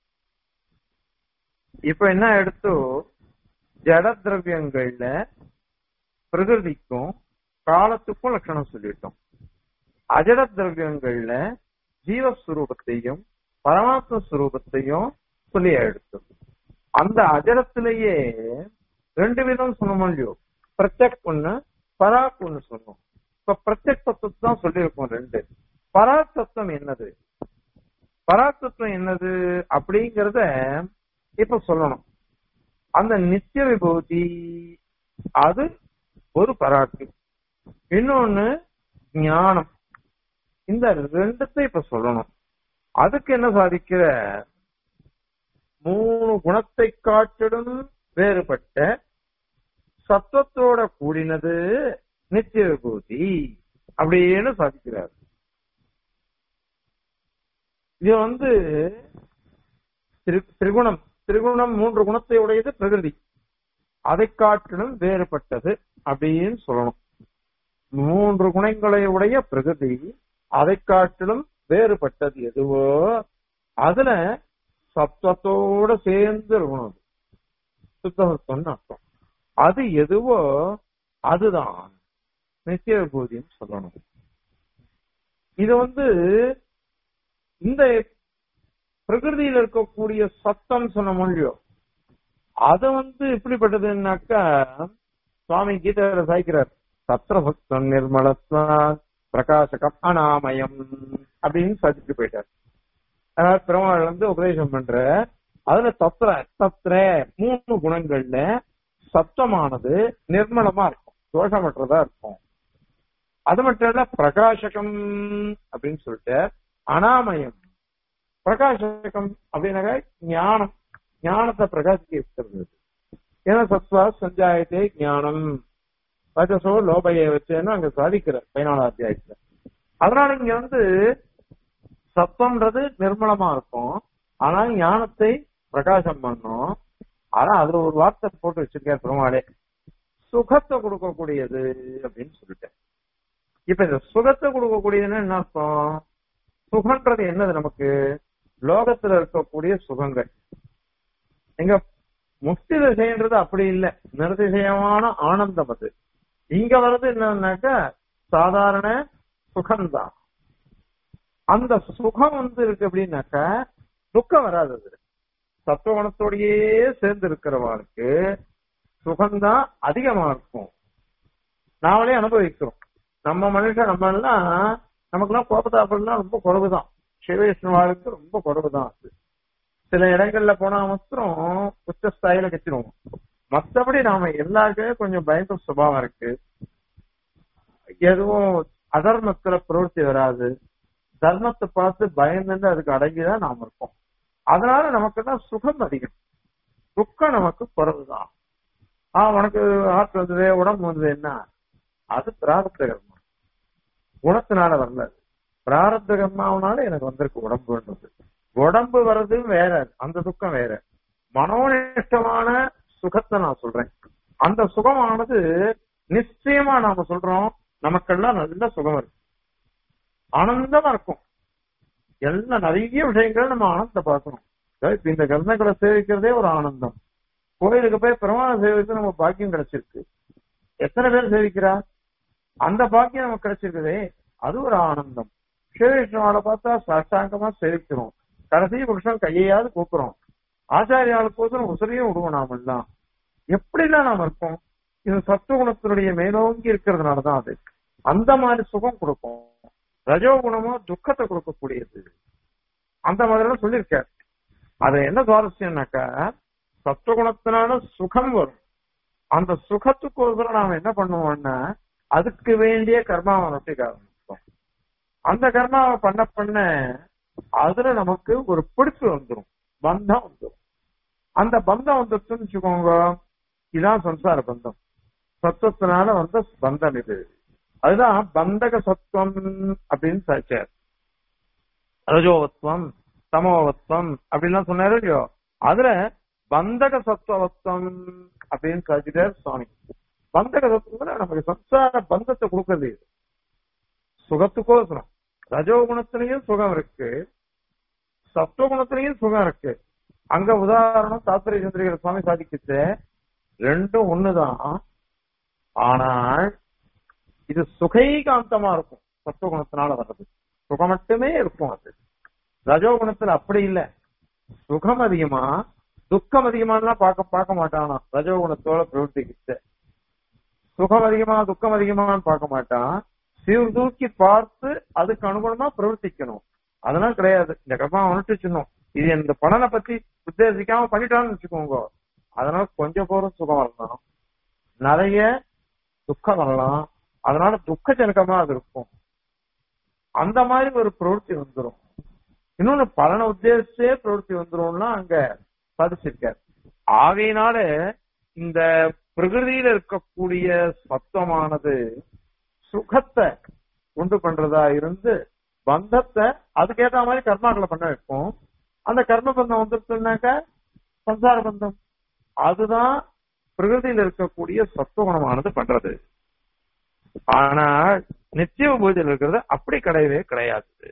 இப்ப என்ன எடுத்து ஜட திரவியங்கள்ல பிரகிருதிக்கும் காலத்துக்கும் லட்சணம் சொல்லிட்டோம் அஜட திரவியங்கள்ல ஜீவஸ்வரூபத்தையும் பரமாத்ம ஸ்வரூபத்தையும் சொல்லி எடுத்தோம் அந்த அஜடத்திலேயே ரெண்டு விதம் சொன்னோம் இல்லையோ பிரத்யக் ஒண்ணு பராக் ஒண்ணு சொன்னோம் இப்ப பிரத்யக் தத்துவத்தை தான் சொல்லியிருக்கோம் ரெண்டு பராக் தத்துவம் என்னது பராக் தத்துவம் என்னது அப்படிங்கறத இப்ப சொல்லணும் அந்த நித்திய விபூதி அது ஒரு பராக்கு இன்னொன்னு ஞானம் இந்த ரெண்டுத்தை இப்ப சொல்லணும் அதுக்கு என்ன சாதிக்கிற மூணு குணத்தை காட்டிலும் வேறுபட்ட சத்துவத்தோட கூடினது நித்திய விபூதி அப்படின்னு சாதிக்கிறார் இது வந்து திரு- திரிகுணம் திரிகுணம் மூன்று குணத்தை உடையது பிரகிருதி அதை காட்டிலும் வேறுபட்டது அப்படின்னு சொல்லணும் மூன்று குணங்களை உடைய பிரகிருதி அதை காட்டிலும் வேறுபட்டது எதுவோ அதுல சப்தத்தோட சேர்ந்து இருக்கணும் அது. சுத்த சத்தம்னு அர்த்தம் அது எதுவோ அதுதான் நித்திய விபூதின்னு சொல்லணும் இது வந்து இந்த பிரகிருதியில இருக்கக்கூடிய சத்தம் சொன்ன மொழியோ அது வந்து எப்படிப்பட்டதுன்னாக்கா சுவாமி கீதையில சாய்க்கிறார் சத்திர சத்தம் நிர்மலத்வா பிரகாசகம் அனாமயம் அப்படின்னு சாதிச்சுட்டு போயிட்டார் அதாவது பெருமாள் வந்து உபதேசம் பண்ற அதுல தத்திர தத்திர மூணு குணங்கள்ல சத்தமானது நிர்மலமா இருக்கும் தோஷமற்றதா இருக்கும் அது மட்டும் இல்ல பிரகாசகம் அப்படின்னு சொல்லிட்டு அனாமயம் பிரகாசகம் அப்படின்னாக்க ஞானம் ஞானத்தை பிரகாசிக்க இருக்கிறது ஏன்னா சத்வா சஞ்சாயத்தே ஞானம் ரஜசோ லோபையை வச்சேன்னு அங்க சாதிக்கிற பதினாலாம் அத்தியாயத்துல அதனால இங்க வந்து சத்தம்ன்றது நிர்மலமா இருக்கும் ஆனா ஞானத்தை பிரகாசம் பண்ணும் ஆனா அதுல ஒரு வார்த்தை போட்டு வச்சிருக்காரு பெருமாளே சுகத்தை கொடுக்கக்கூடியது அப்படின்னு சொல்லிட்டேன் இப்ப இந்த சுகத்தை கொடுக்கக்கூடியதுன்னா என்ன அர்த்தம் சுகன்றது என்னது நமக்கு லோகத்துல இருக்கக்கூடிய சுகங்கள் எங்க முக்தி திசைன்றது அப்படி இல்லை நிர்திசயமான ஆனந்தம் அது இங்க வர்றது என்னன்னாக்கா சாதாரண சுகம்தான் அந்த சுகம் வந்து இருக்கு அப்படின்னாக்கா துக்கம் வராது அது சத்துவகுணத்தோடயே சேர்ந்து இருக்கிறவாளுக்கு சுகம்தான் அதிகமா இருக்கும் நாமளே அனுபவிக்கிறோம் நம்ம மனுஷன் நம்ம எல்லாம் நமக்கெல்லாம் கோபத்தாப்பெல்லாம் ரொம்ப குறைவுதான் சிவவிஷ்ணுவாளுக்கு ரொம்ப குறைவுதான் அது சில இடங்கள்ல போனா மாத்திரம் உச்சஸ்தாயில கச்சிருவோம் மத்தபடி நாம எல்லாருக்குமே கொஞ்சம் பயங்கர சுபாவம் இருக்கு எதுவும் அதர்மத்துல பிரவൃத்தி வராது தர்மத்தை பார்த்து பயந்துட்டு அதுக்கு அடங்கிதான் நாம இருக்கோம் அதனால நமக்கு தான் சுகம் அதிகம் துக்கம் நமக்கு குறைவுதான் ஆஹ் உனக்கு ஆற்று வந்தது உடம்பு வந்தது என்ன அது பிராரப்த கர்மா குணத்தினால வரல பிராரப்த கர்மாவனால எனக்கு வந்திருக்கு உடம்புன்றது உடம்பு வர்றது வேற அந்த துக்கம் வேற மனோனிஷ்டமான சுகத்தை நான் சொல்றேன் அந்த சுகமானது நிச்சயமா நாம சொல்றோம் நமக்கெல்லாம் நல்ல சுகம் இருக்கு ஆனந்தமா இருக்கும் எல்லாம் நிறைய விஷயங்கள் நம்ம ஆனந்த பார்க்கணும் இப்ப இந்த கர்ணங்களை சேவிக்கிறதே ஒரு ஆனந்தம் கோயிலுக்கு போய் பெருமான சேவித்து நம்ம பாக்கியம் கிடைச்சிருக்கு எத்தனை பேர் சேவிக்கிறா அந்த பாக்கியம் நமக்கு கிடைச்சிருக்குதே அது ஒரு ஆனந்தம் ஸ்ரீவிஷ்ணுவால பார்த்தா சாஷ்டாங்கமா சேவிக்கிறோம் கடைசி புருஷன் கையையாவது கூக்குறோம் ஆச்சாரியாளுக்கு போதும் உசரையும் விடுவோம் நாம எல்லாம் எப்படிலாம் நாம இருக்கோம் இது சத்துவகுணத்தினுடைய மேலோங்கி இருக்கிறதுனாலதான் அது அந்த மாதிரி சுகம் கொடுக்கும் ரஜோகுணமோ துக்கத்தை கொடுக்கக்கூடியது அந்த மாதிரி சொல்லியிருக்காரு அது என்ன சுவாரஸ்யம்னாக்கா சத்துவகுணத்தினால சுகம் வரும் அந்த சுகத்துக்கோசரம் நாம என்ன பண்ணுவோம்னா அதுக்கு வேண்டிய கர்மாவை நொட்டிக்க ஆரம்பிச்சோம் அந்த கர்மாவை பண்ண பண்ண அதுல நமக்கு ஒரு பிடிப்பு வந்துடும் பந்தம் வந்துடும் அந்த பந்தம் வந்துச்சுன்னு வச்சுக்கோங்க இதான் சம்சார பந்தம் சத்துவத்தினால வந்த பந்தம் இது அதுதான் பந்தக சத்துவம் அப்படின்னு சாச்சார் ரஜோவத்வம் தமோவத்வம் அப்படின்லாம் சொன்னாரு இல்லையோ அதுல பந்தக சத்துவத்துவம் அப்படின்னு சாச்சிட்டார் சுவாமி பந்தக சத்துவம் நமக்கு சம்சார பந்தத்தை கொடுக்கறது இது சுகத்துக்கோசரம் ரஜோகுணத்திலையும் சுகம் இருக்கு சத்துவகுணத்திலையும் சுகம் இருக்கு அங்க உதாரணம் தாத்திரை சந்திரிகர சுவாமி சாதிக்கிச்சு ரெண்டும் ஒண்ணுதான் ஆனால் இது சுகைகாந்தமா இருக்கும் சத்துவகுணத்தினால வர்றது சுகம் மட்டுமே இருக்கும் அது ரஜோகுணத்துல அப்படி இல்ல சுகம் அதிகமா துக்கம் அதிகமாலாம் பார்க்க பார்க்க மாட்டானா ரஜோகுணத்தோட பிரவர்த்திக்கிச்சு சுகம் அதிகமா துக்கம் அதிகமான்னு பார்க்க மாட்டான் சீர்தூக்கி பார்த்து அதுக்கு அனுகுணமா பிரவர்த்திக்கணும் அதெல்லாம் கிடையாது இந்த கர்மா அனுஷ்டிச்சிடணும் இது இந்த பலனை பத்தி உத்தேசிக்காம பண்ணிட்டான்னு வச்சுக்கோங்க அதனால கொஞ்சம் போதும் சுகம் வரலாம் நிறைய துக்கம் வரலாம் அதனால துக்கஜனகமா அது இருக்கும் அந்த மாதிரி ஒரு பிரவೃತ್ತಿ வந்துரும் இன்னொன்னு பலனை உத்தேசிச்சே பிரவೃತ್ತಿ வந்துரும்னா அங்க சாதிச்சிருக்காரு ஆகையினால இந்த பிரகிருதியில இருக்கக்கூடிய சத்தமானது சுகத்தை உண்டு பண்றதா இருந்து பந்தத்தை அதுக்கேத்த மாதிரி கர்மாக்களை பண்ண வைக்கும் அந்த கர்ம பந்தம் வந்துருச்சுனாக்க சம்சார பந்தம் அதுதான் பிரகிருதியில் இருக்கக்கூடிய சத்துவகுணமானது பண்றது ஆனால் நித்திய பூஜையில் இருக்கிறது அப்படி கிடையவே கிடையாது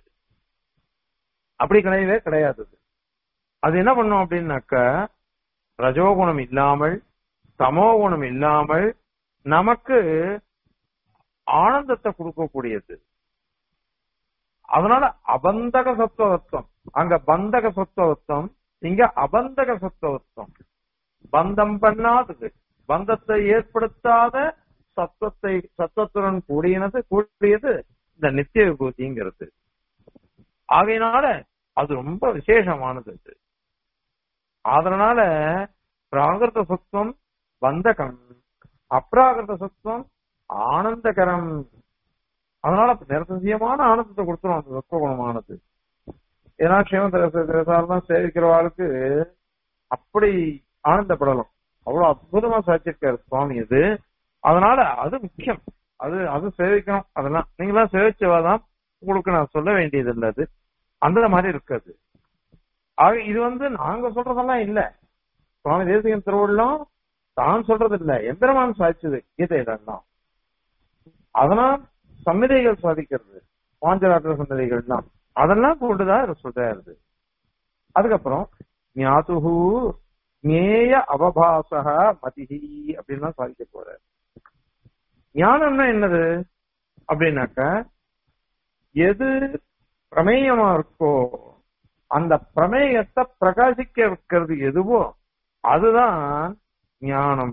அப்படி கிடையவே கிடையாது அது என்ன பண்ணும் அப்படின்னாக்க ரஜோகுணம் இல்லாமல் சமோகுணம் இல்லாமல் நமக்கு ஆனந்தத்தை கொடுக்கக்கூடியது அதனால அபந்தக சத்துவத்துவம் அங்க பந்தக சத்துவத்துவம் இங்க அபந்தக சத்துவத்துவம் பந்தம் பண்ணாதது பந்தத்தை ஏற்படுத்தாத சத்துவத்தை சத்துவத்துடன் கூடியனது கூடியது இந்த நித்திய விபூதிங்கிறது ஆகையினால அது ரொம்ப விசேஷமானது அது அதனால பிராகிருத சத்துவம் பந்தகம் அப்ராகிருத சத்துவம் ஆனந்தகரம் அதனால நிரசந்தியமான ஆனந்தத்தை கொடுத்துரும் அந்த சத்துவகுணமானது ஏன்னா க்ஷேமதான் சேவிக்கிறவாளுக்கு அப்படி ஆனந்தப்படலாம் அவ்வளவு அற்புதமா சாச்சிருக்காரு சுவாமி இது அதனால அது முக்கியம் அது அது சேவிக்கணும் அதெல்லாம் நீங்களாம் சேவிச்சவாதான் உங்களுக்கு நான் சொல்ல வேண்டியது இல்லை அது அந்த மாதிரி இருக்காது ஆக இது வந்து நாங்க சொல்றதெல்லாம் இல்ல சுவாமி தேசிகன் திருவள்ளும் தான் சொல்றது இல்ல எந்திரமான் சாதிச்சது கீதை இதெல்லாம் அதெல்லாம் சம்மிதைகள் சாதிக்கிறது பாஞ்சராத்திர சம்மிதைகள்லாம் அதெல்லாம் கொண்டுதான் சொல்றாரு அதுக்கப்புறம் ஞாதுகு ஞேய அவபாசக மதிஹி அப்படின்னு தான் சாதிக்க போற ஞானம்னா என்னது அப்படின்னாக்க எது பிரமேயமா இருக்கோ அந்த பிரமேயத்தை பிரகாசிக்க வைக்கிறது எதுவோ அதுதான் ஞானம்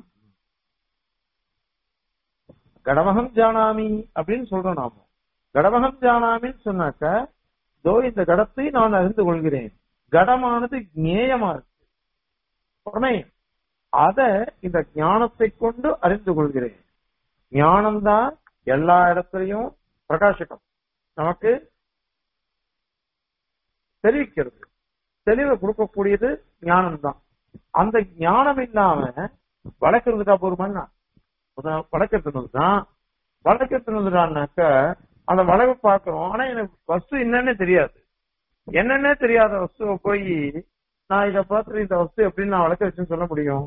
கடமகம் ஜானாமி அப்படின்னு சொல்றோம் நாம கடமகம் ஜானாமின்னு சொன்னாக்க தோ இந்த கடத்தை நான் அறிந்து கொள்கிறேன் கடமானது ஞேயமா இருக்கு பிரமேயம் அத இந்த ஞானத்தை கொண்டு அறிந்து கொள்கிறேன் ஞானம்தான் எல்லா இடத்துலயும் பிரகாசகம் நமக்கு தெரிவிக்கிறது தெளிவை கொடுக்கக்கூடியது ஞானம் தான் அந்த ஞானம் இல்லாம வளர்க்கறதுக்கா போருமான்னா வளர்க்கறது தான் வளர்க்கறதுனாக்க அந்த வளைவை பார்க்கிறோம் ஆனா எனக்கு வஸ்து என்னன்னே தெரியாது என்னன்னே தெரியாத வஸ்துவை போய் நான் இதை பார்த்துட்டு இந்த வஸ்து எப்படின்னு நான் வளர்க்க வச்சுன்னு சொல்ல முடியும்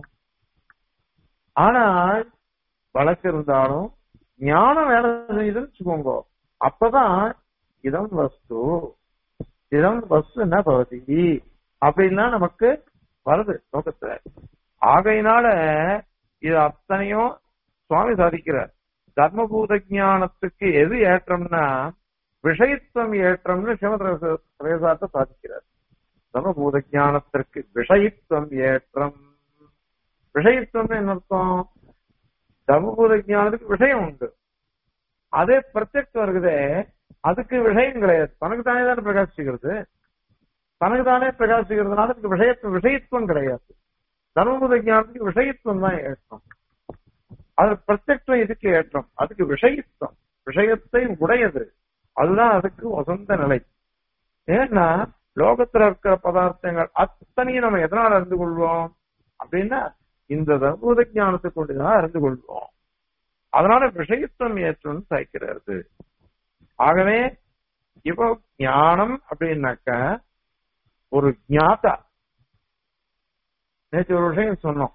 ஆனால் வழக்கு இருந்தாலும் ஞானம் வேலை செய்யுதுன்னு வச்சுக்கோங்க அப்பதான் இதம் வஸ்து இதம் வஸ்து என்ன பகுதி அப்படின்னா நமக்கு வருது லோகத்துல ஆகையினால இது அத்தனையும் சுவாமி சாதிக்கிறார் தர்மபூத ஞானத்துக்கு எது ஏற்றம்னா விஷயத்துவம் ஏற்றம்னு சிவதிரேசாத்த சாதிக்கிறார் தர்மபூத ஞானத்திற்கு விஷயத்துவம் ஏற்றம் விஷயத்துவம் என்ன அர்த்தம் தர்மபூத ஞானத்துக்கு விஷயம் உண்டு அதே பிரத்யக்ஷம் இருக்குதே அதுக்கு விஷயம் கிடையாது தனக்கு தானே தானே பிரகாசிக்கிறது தனக்கு தானே பிரகாசிக்கிறதுனால அதுக்கு விஷயத்துவம் விஷயத்துவம் கிடையாது தர்மபூத ஞானத்துக்கு விஷயத்துவம் தான் ஏற்றம் அது பிரத்யக்ஷம் இதுக்கு ஏற்றம் அதுக்கு விஷயத்துவம் விஷயத்தை உடையது அதுதான் அதுக்கு வசந்த நிலை ஏன்னா லோகத்துல இருக்கிற பதார்த்தங்கள் அத்தனையும் நம்ம எதனால் அறிந்து கொள்வோம் அப்படின்னா இந்த தர்மபூத ஞானத்தை கொண்டுதான் அறிந்து கொள்வோம் அதனால விஷயத்துவம் ஏற்றம் சாய்க்கிறது ஆகவே இப்போ ஞானம் அப்படின்னாக்க ஒரு ஞாதா நேற்று ஒரு விஷயம் சொன்னோம்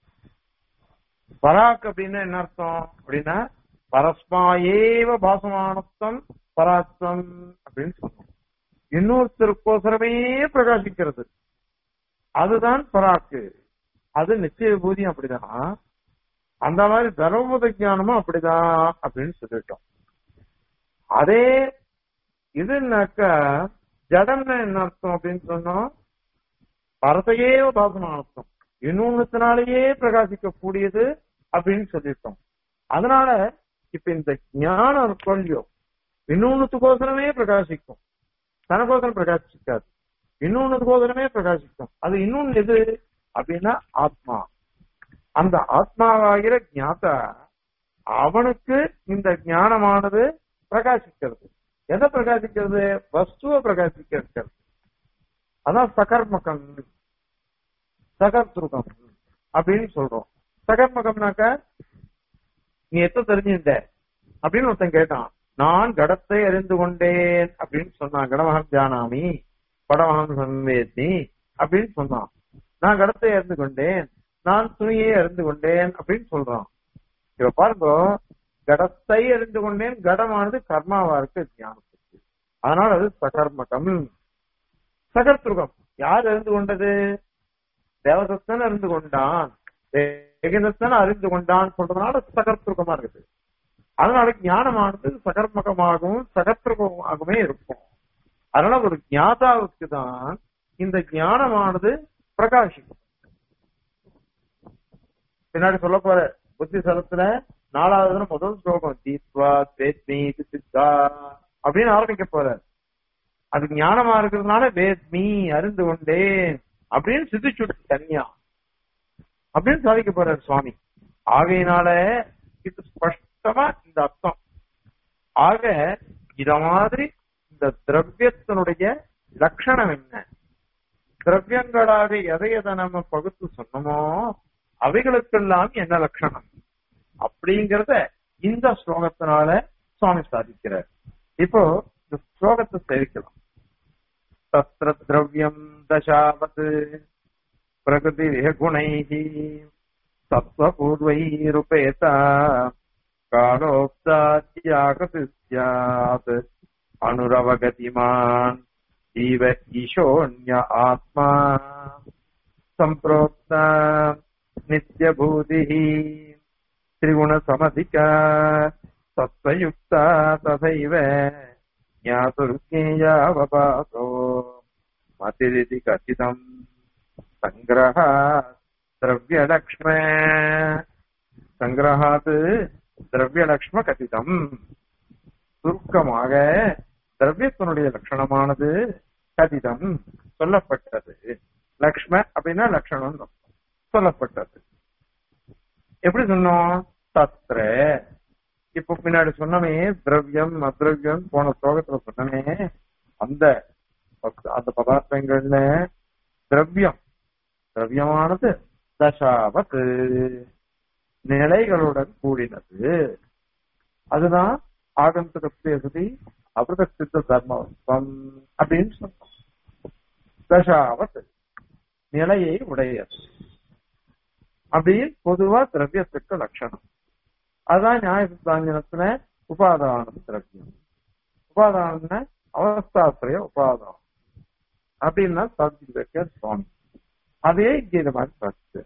பராக் அப்படின்னா என்ன அர்த்தம் அப்படின்னா பரஸ்மாயேவ பாசமானத்தம் பராத்தம் அப்படின்னு சொன்னோம் இன்னொருத்தருக்கோசரமே பிரகாசிக்கிறது அதுதான் பராக்கு அது நிச்சய பூதியம் அப்படிதான் அந்த மாதிரி தர்மபுத ஞானமும் அப்படிதான் அப்படின்னு சொல்லிட்டோம் அதே இதுனாக்க ஜடம்னா என்ன அர்த்தம் அப்படின்னு சொன்னோம் பரத்தையே பாசமானத்தம் இன்னொன்னுத்தினாலேயே பிரகாசிக்க கூடியது அப்படின்னு சொல்லிட்டோம் அதனால இப்ப இந்த ஞானம் கொள்ளியோ இன்னொன்னுத்துக்கோசரமே பிரகாசிக்கும் தனக்கோசரம் பிரகாசிக்காது இன்னொன்னுக்கோசரமே பிரகாசிக்கும் அது இன்னொன்னு எது அப்படின்னா ஆத்மா அந்த ஆத்மாவாகிற ஞாதா அவனுக்கு இந்த ஞானமானது பிரகாசிக்கிறது எதை பிரகாசிக்கிறது வஸ்துவ பிரகாசிக்க இருக்கிறது அதான் சகர்மகம் சகர்துருகம் அப்படின்னு சொல்றோம் சகர்மகம்னாக்க நீ எத்த தெரிஞ்சுட்ட அப்படின்னு ஒருத்தன் கேட்டான் நான் கடத்தை அறிந்து கொண்டேன் அப்படின்னு சொன்னான் கடமகம் ஜானாமி படமகம் சம்வேத்னி அப்படின்னு சொன்னான் நான் கடத்தை அறிந்து கொண்டேன் நான் துணியை அறிந்து கொண்டேன் அப்படின்னு சொல்றான் இப்ப பாருங்க கடத்தை அறிந்து கொண்டேன் கடமானது கர்மாவா இருக்கு ஞானத்துக்கு அதனால அது சகர்மகம் சகர்துருகம் யார் அறிந்து கொண்டது தேவதத்தன் அறிந்து கொண்டான் ஏகதத்தன் அறிந்து கொண்டான் சொல்றதுனால சகர்துருகமா இருக்குது அதனால ஞானமானது சகர்மகமாகவும் சகர்துருகமாகவே இருக்கும் அதனால ஒரு ஞாதாவுக்கு தான் இந்த ஞானமானது பிரகாசிக்கும் பின்னாடி சொல்ல போற புத்தி சலத்துல நாலாவது முதல் ஸ்லோகம் தீத்வா வேத்மி சித்தா அப்படின்னு ஆரம்பிக்க போற அது ஞானமா இருக்கிறதுனால வேத்மி அறிந்து கொண்டேன் அப்படின்னு சித்திச்சுட்டு தனியா அப்படின்னு சாதிக்க போறார் சுவாமி ஆகையினால இது ஸ்பஷ்டமா இந்த அர்த்தம் ஆக இத மாதிரி இந்த திரவியத்தினுடைய லட்சணம் என்ன திரவியங்களாக எதை எதை நம்ம பகுத்து சொன்னோமோ அவைகளுக்கெல்லாம் என்ன லட்சணம் அப்படிங்கறத இந்த ஸ்லோகத்தினால சுவாமி சாதிக்கிறார் இப்போ இந்த ஸ்லோகத்தை சேவிக்கலாம் தத்திர திரவியம் தசாவத் பிரகிருதி குணைः சத்வபூர்வைருபேத காலோக்தாத்யாகதி ஸ்யாத் அனுரவகதிமான் ஜீவ ஈசோன்ய ஆத்மா सम्प्रोक्ता नित्यभूतिः त्रिगुणसमधिका तत्त्वयुक्ता तथैव ज्ञातुर्ज्ञेयावपातो मतिरिति कथितम् सङ्ग्रह द्रव्यलक्ष्म சங்கிரகாத் திரவியலக்ஷ்ம கதிதம் சுருக்கமாக திரவியத்தினுடைய லட்சணமானது கதிதம் சொல்லப்பட்டது லக்ஷ்ம அப்படின்னா லட்சணம் சொல்லப்பட்டது எப்படி சொன்னோம் தத்ர இப்ப பின்னாடி சொன்னமே திரவியம் அத்ரவியம் போன ஸ்லோகத்துல சொன்னமே அந்த அந்த பதார்த்தங்கள்ல திரவியம் திரவியமானது தசாவத் நிலைகளுடன் கூடினது அதுதான் ஆகந்தகத்திய சதி அபிரதசித்த தர்மவஸ்தம் அப்படின்னு சொன்னோம் தசாவத் நிலையை உடையது அப்படின்னு பொதுவா திரவியத்துக்கு லட்சணம் அதுதான் நியாய சித்தாஞ்சனத்துல உபாதானம் திரவியம் உபாதானம்னா அவஸ்தாசிரிய உபாதானம் அப்படின்னா சாதிச்சு வைக்க சுவாமி அதே இங்க இந்த மாதிரி சாதிச்சு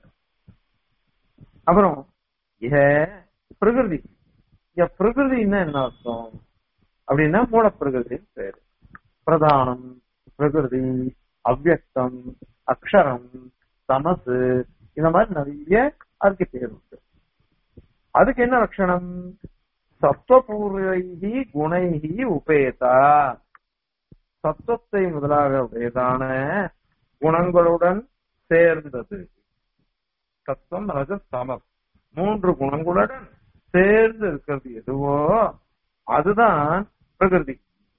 அப்புறம் இக பிரகிருதி இங்க பிரகிருதின்னா என்ன அர்த்தம் அப்படின்னா மூல பிரகிருதின்னு பேரு பிரதானம் பிரகிருதி அவ்வக்தம் அக்ஷரம் தமசு இந்த மாதிரி நிறைய அதுக்கு பேர் உண்டு அதுக்கு என்ன லட்சணம் சத்வபூர்வைகி குணைகி உபேதா சத்துவத்தை முதலாக உடையதான குணங்களுடன் சேர்ந்தது சத்துவம் ரஜஸ் தமஸ் மூன்று குணங்களுடன் சேர்ந்து இருக்கிறது எதுவோ அதுதான் பிரகிருதி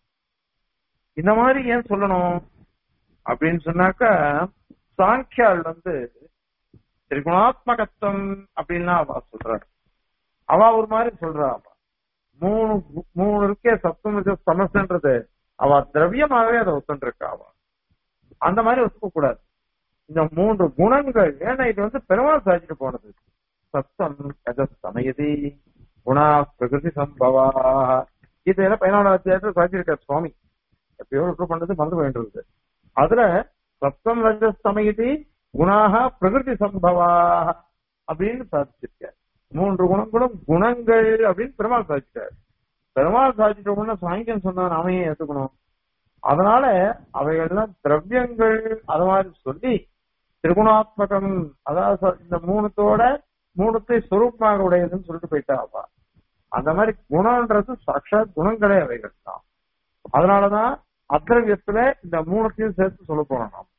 இந்த மாதிரி ஏன் சொல்லணும் அப்படின்னு சொன்னாக்கா சாங்கியால் வந்து திரிகுணாத்மகத்துவம் அப்படின்னா அவ சொல்றாரு அவ ஒரு மாதிரி சொல்றா அவ மூணு மூணு இருக்கே சப்தம் சமஸ்ன்றது அவ திரவியமாகவே அதை ஒத்துருக்கா அவ அந்த மாதிரி ஒத்துக்க கூடாது இந்த மூன்று குணங்கள் ஏன்னா இது வந்து பெருமாள் சாதிச்சுட்டு போனது சத்தம் சமயதி குணா பிரகிருதி சம்பவா இதெல்லாம் பதினாலாவது அத்தியாயத்துல சாதிச்சிருக்கார் சுவாமி எப்பயோ விட்டு பண்ணது மறந்து வேண்டியது அதுல சப்தம் ரஜஸ் சமயதி குணாக பிரகிருதி சம்பவா அப்படின்னு சாதிச்சிருக்கார் மூன்று குணங்களும் குணங்கள் அப்படின்னு பெருமாள் சாதிச்சிட்டார் பெருமாள் சாதிச்சிட்டோம்னா சாயங்கன் சொன்னா நாமையே ஏத்துக்கணும் அதனால அவைகள்லாம் திரவியங்கள் அது மாதிரி சொல்லி திரிகுணாத்மகம் அதாவது இந்த மூணுத்தோட மூணுத்தை சுரூபமாக உடையதுன்னு சொல்லிட்டு போயிட்டா அவா அந்த மாதிரி குணம்ன்றது சாட்சாத் குணங்களே அவைகள் தான் அதனாலதான் அத்திரவியத்துல இந்த மூணுத்தையும் சேர்த்து சொல்ல போறோம் நாம்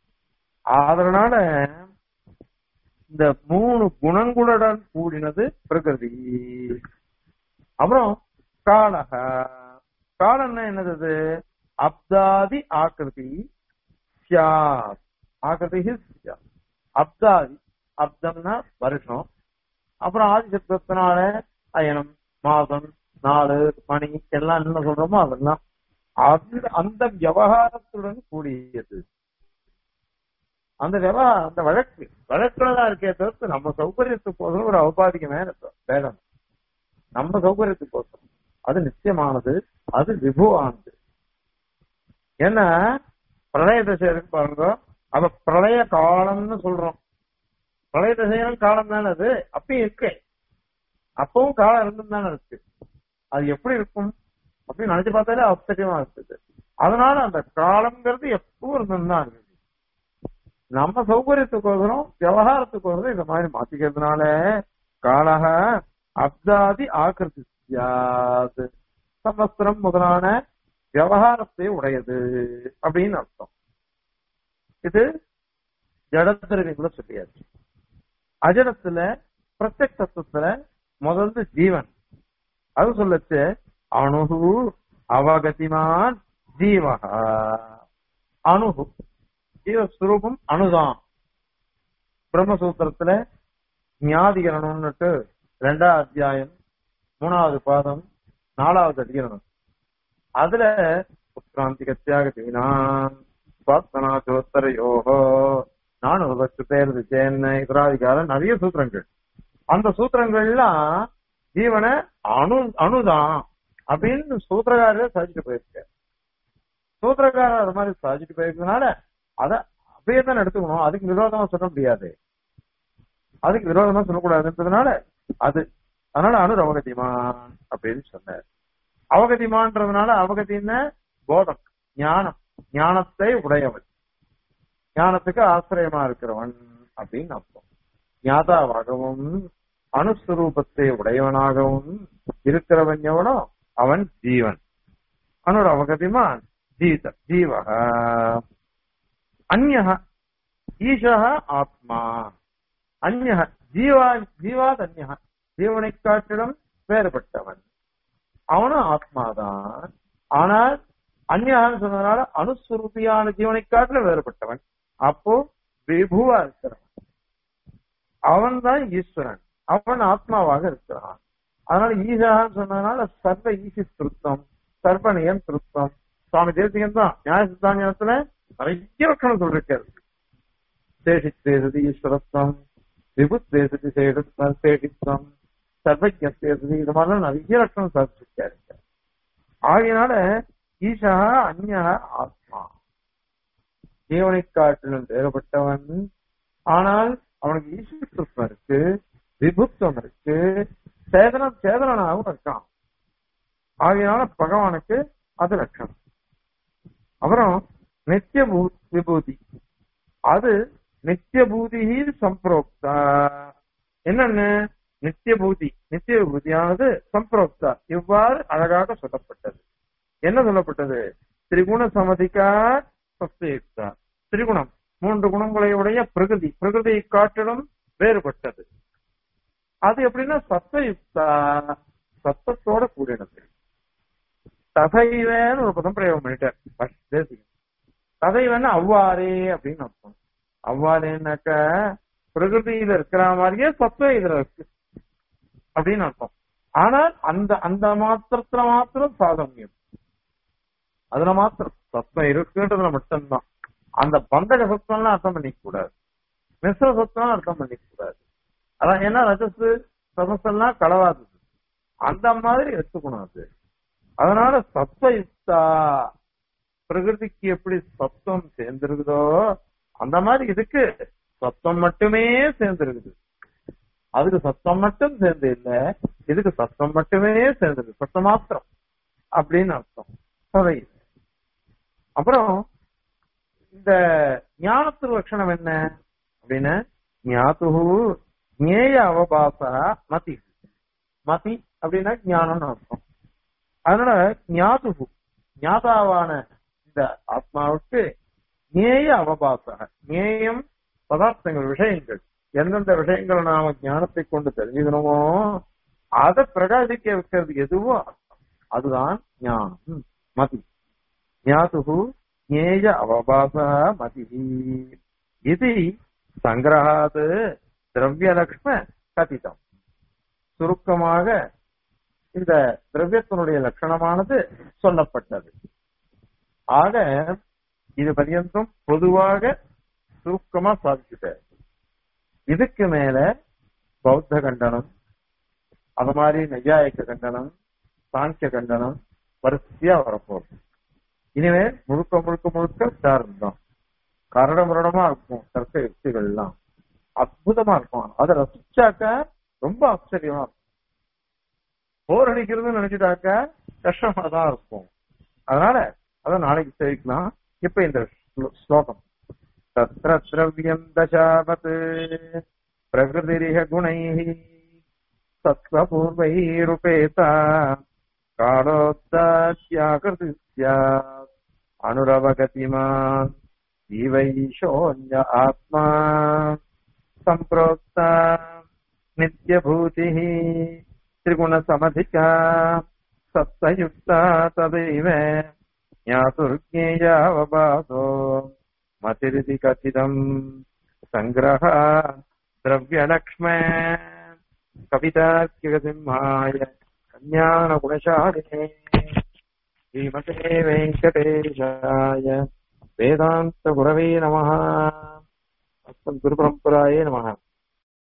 அதனால இந்த மூணு குணங்களுடன் கூடினது பிரகிருதி அப்புறம் காலக காலம்னா என்னது அப்தாதி ஆக்கிருதி சியாத் ஆகிருதி அப்தாதி அப்தம்னா வருஷம் அப்புறம் ஆதிசப்தத்தினால அயனம் மாதம் நாலு மணி எல்லாம் என்ன சொல்றோமோ அதெல்லாம் அந்த அந்த விவகாரத்துடன் கூடியது அந்த விவகாரம் அந்த வழக்கு வழக்குலதான் இருக்கே தவிர்த்து நம்ம சௌகரியத்துக்கோசரம் ஒரு அவபாதிக்கமே வேதம் நம்ம சௌகரியத்துக்கோசரம் அது நிச்சயமானது அது விபுவானது ஏன்னா பிரளய தசை இருக்கு பாருங்க அவ பிரளய காலம்னு சொல்றோம் பிரளய தசையான காலம் தானே அது அப்பயும் இருக்கு அப்பவும் காலம் இருந்தும் தானே இருக்கு அது எப்படி இருக்கும் அப்படின்னு நினைச்சு பார்த்தாலே ஆச்சரியமா இருக்குது அதனால அந்த காலம்ங்கிறது எப்பவும் இருந்தும் தான் இருக்கு நம்ம சௌகரியத்துக்கோசரம் விவகாரத்துக்கோசரம் இந்த மாதிரி மாத்திக்கிறதுனால காலக அப்தாதி ஆக்கிருதி சமஸ்திரம் முதலான விவகாரத்தை உடையது அப்படின்னு அர்த்தம் இது ஜடத்திறவை கூட சொல்லியாச்சு அஜடத்துல பிரத்யக் தத்துவத்துல முதல்ல ஜீவன் அது சொல்லச்சு அணுகு அவகதிமான் ஜீவகா அணுகு ஜீவஸ்வரூபம் அணுதான் பிரம்மசூத்திரத்துல ஞாதிகரணம்னுட்டு ரெண்டாவது அத்தியாயம் மூணாவது பாதம் நாலாவது அதிகரணம் அதுல உத்கிராந்திக தியாகத்தீனாம் சுவாத்மனாச்சோத்தர யோகோ நானூறு பத்து பேர் சேன்னை உத்தராதிகாரம் நிறைய சூத்திரங்கள் அந்த சூத்திரங்கள்லாம் ஜீவனை அணு அணுதான் அப்படின்னு சூத்திரகாரர் சாதிச்சுட்டு போயிருக்க சூத்திரக்காரர் அது மாதிரி சாதிச்சுட்டு போயிருக்கனால அத அப்படியே தான் எடுத்துக்கணும் அதுக்கு விரோதமா சொல்ல முடியாது அதுக்கு விரோதமா சொல்லக்கூடாதுன்றதுனால அது அதனால அனுர் அவகதிமான் அப்படின்னு சொன்னார் அவகதிமான்றதுனால அவகதின்னு போதம் ஞானம் ஞானத்தை உடையவன் ஞானத்துக்கு ஆசிரியமா இருக்கிறவன் அப்படின்னு அர்த்தம் ஞாதாவாகவும் அணுஸ்வரூபத்தை உடையவனாகவும் இருக்கிறவன் எவனோ அவன் ஜீவன் அனுர் அவகதிமான் ஜீத ஜீவக அந்யக ஈஷः ஆத்மா அந்யக ஜீவா ஜீவாத் அந்யக ஜீவனை காட்டிலும் வேறுபட்டவன் அவனும் ஆத்மாதான் ஆனால் அந்யகான்னு சொன்னதுனால அணுஸ்வரூபியான ஜீவனை காட்டிலும் வேறுபட்டவன் அப்போ விபுவா இருக்கிறவன் அவன் தான் ஈஸ்வரன் அவன் ஆத்மாவாக இருக்கிறான் அதனால ஈசான்னு சொன்னதுனால சர்வ ஈசி திருத்தம் சர்வநியம் திருத்தம் சுவாமி தேசிகன் தான் நியாய சித்தாந்தத்துல நிறைய லட்சணம் சொல்லிருக்காரு சேஷித்தேசதி ஈஸ்வரத்துவம் விபுத்தேசதி சேஷித்தம் சர்வஜத்தேசதி இது மாதிரிலாம் நிறைய லட்சணம் சாதிச்சிருக்காரு ஆகையினால ஈஷா அந்யா ஆத்மா ஜீவனை காட்டிலும் வேறுபட்டவன் ஆனால் அவனுக்கு ஈஸ்வரத்துவம் இருக்கு விபுத்துவம் இருக்கு சேதனம் சேதனாகவும் இருக்கான் ஆகையினால பகவானுக்கு அது லட்சணம் அப்புறம் நித்திய பூ- விபூதி அது நித்திய பூதி சம்பிரோக்தா என்னன்னு நித்திய பூதி நித்திய விபூதியானது சம்பிரோக்தா இவ்வாறு அழகாக சொல்லப்பட்டது என்ன சொல்லப்பட்டது திரிகுண சமதிகா சப்தயுக்தா திரிகுணம் மூன்று குணங்களை உடைய பிரகிருதி பிரகிருதியை காட்டிலும் வேறுபட்டது அது எப்படின்னா சத்தயுக்தா சத்தத்தோட கூடினது ததைவன்னு ஒரு பதம் பிரயோகம் பண்ணிட்டார் first தேசிகன். ததைவன்னு அவ்வாறே அப்படின்னு அர்த்தம் அவ்வாறேனாக்க பிரகிருதியில இருக்கிற மாதிரியே சத்தம் இதுல இருக்கு அப்படின்னு அர்த்தம் ஆனால் அந்த அந்த மாத்திரத்துல மாத்திரம் சாதமியம் அதுல மாத்திரம் சத்தம் இருக்குன்றதுல மட்டும்தான் அந்த பந்தக சத்தம்லாம் அர்த்தம் பண்ணிக்க கூடாது மிஸ்ர சத்தம் அர்த்தம் பண்ணிக்க கூடாது அதான் ஏன்னா ரஜசு சமசெல்லாம் கலவாதது அந்த மாதிரி எடுத்துக்கணும் அது அதனால சத்வயுக்தா பிரகிருதிக்கு எப்படி சத்தம் சேர்ந்திருக்குதோ அந்த மாதிரி இதுக்கு சத்தம் மட்டுமே சேர்ந்திருக்குது அதுக்கு சத்தம் மட்டும் சேர்ந்து இல்ல இதுக்கு சத்தம் மட்டுமே சேர்ந்திருக்கு சத்தம் மாத்திரம் அப்படின்னு அர்த்தம் சதை அப்புறம் இந்த ஞானத்து லட்சணம் என்ன அப்படின்னு ஞாத்து ஞேய அவபாசா மதி மதி அப்படின்னா ஞானம்னு அர்த்தம் அதனால ஞாதுகு ஞாதாவான இந்த ஆத்மாவுக்கு ஞேய அவபாசக ஞேயம் பதார்த்தங்கள் விஷயங்கள் எந்தெந்த விஷயங்களை நாம ஞானத்தை கொண்டு தெரிஞ்சுக்கணுமோ அதை பிரகாசிக்க வைக்கிறது எதுவோ அதுதான் ஞானம் மதி ஞாதுகு ஞேய அவபாச மதி இது சங்கிரகாது திரவியலக்ஷ்ம கதிதம் சுருக்கமாக இந்த திரவியத்தினுடைய லட்சணமானது சொல்லப்பட்டது ஆக இது பரியந்தம் பொதுவாக சுருக்கமா சாதிச்சுட்டார் இதுக்கு மேல பௌத்த கண்டனம் அது மாதிரி நையாயிக்க கண்டனம் சாங்கிய கண்டனம் வரிசையா வரப்போகுது இனிமே முழுக்க முழுக்க முழுக்க சார்ந்தோம் கரட முரடமா இருக்கும் தர்க்க யுக்திகள் எல்லாம் அற்புதமா இருக்கும் அதை ரசிச்சாக்க ரொம்ப ஆச்சரியமா இருக்கும் போர் அடிக்கிறதுன்னு நினைச்சிட்டாக்க கஷ்டமா தான் இருக்கும் அதனால அத நாளைக்கு தெரிவிக்கலாம் இப்ப இந்த ஸ்லோ- ஸ்லோகம் தத்ர திரவியம் தசாவத் பிரகிருதிரிக குணைः சத்வபூர்வைருபேதா காலோத்தாத்யாகிருதி ஸ்யாத் அனுரவகதிமான் ஜீவைஷோன்ய ஆத்மா सम्प्रोक्ता नित्यभूतिः त्रिगुणसमधिका सत्तयुक्ता तदैव ज्ञातुर्ज्ञेयावबाधो मतिरिति कथितम् सङ्ग्रह द्रव्यलक्ष्मे कवितार्किकसिंहाय कल्याणगुणशालिने श्रीमते वेङ्कटेशाय वेदान्तगुरवे नमः अस्मद्गुरुपरम्परायै नमः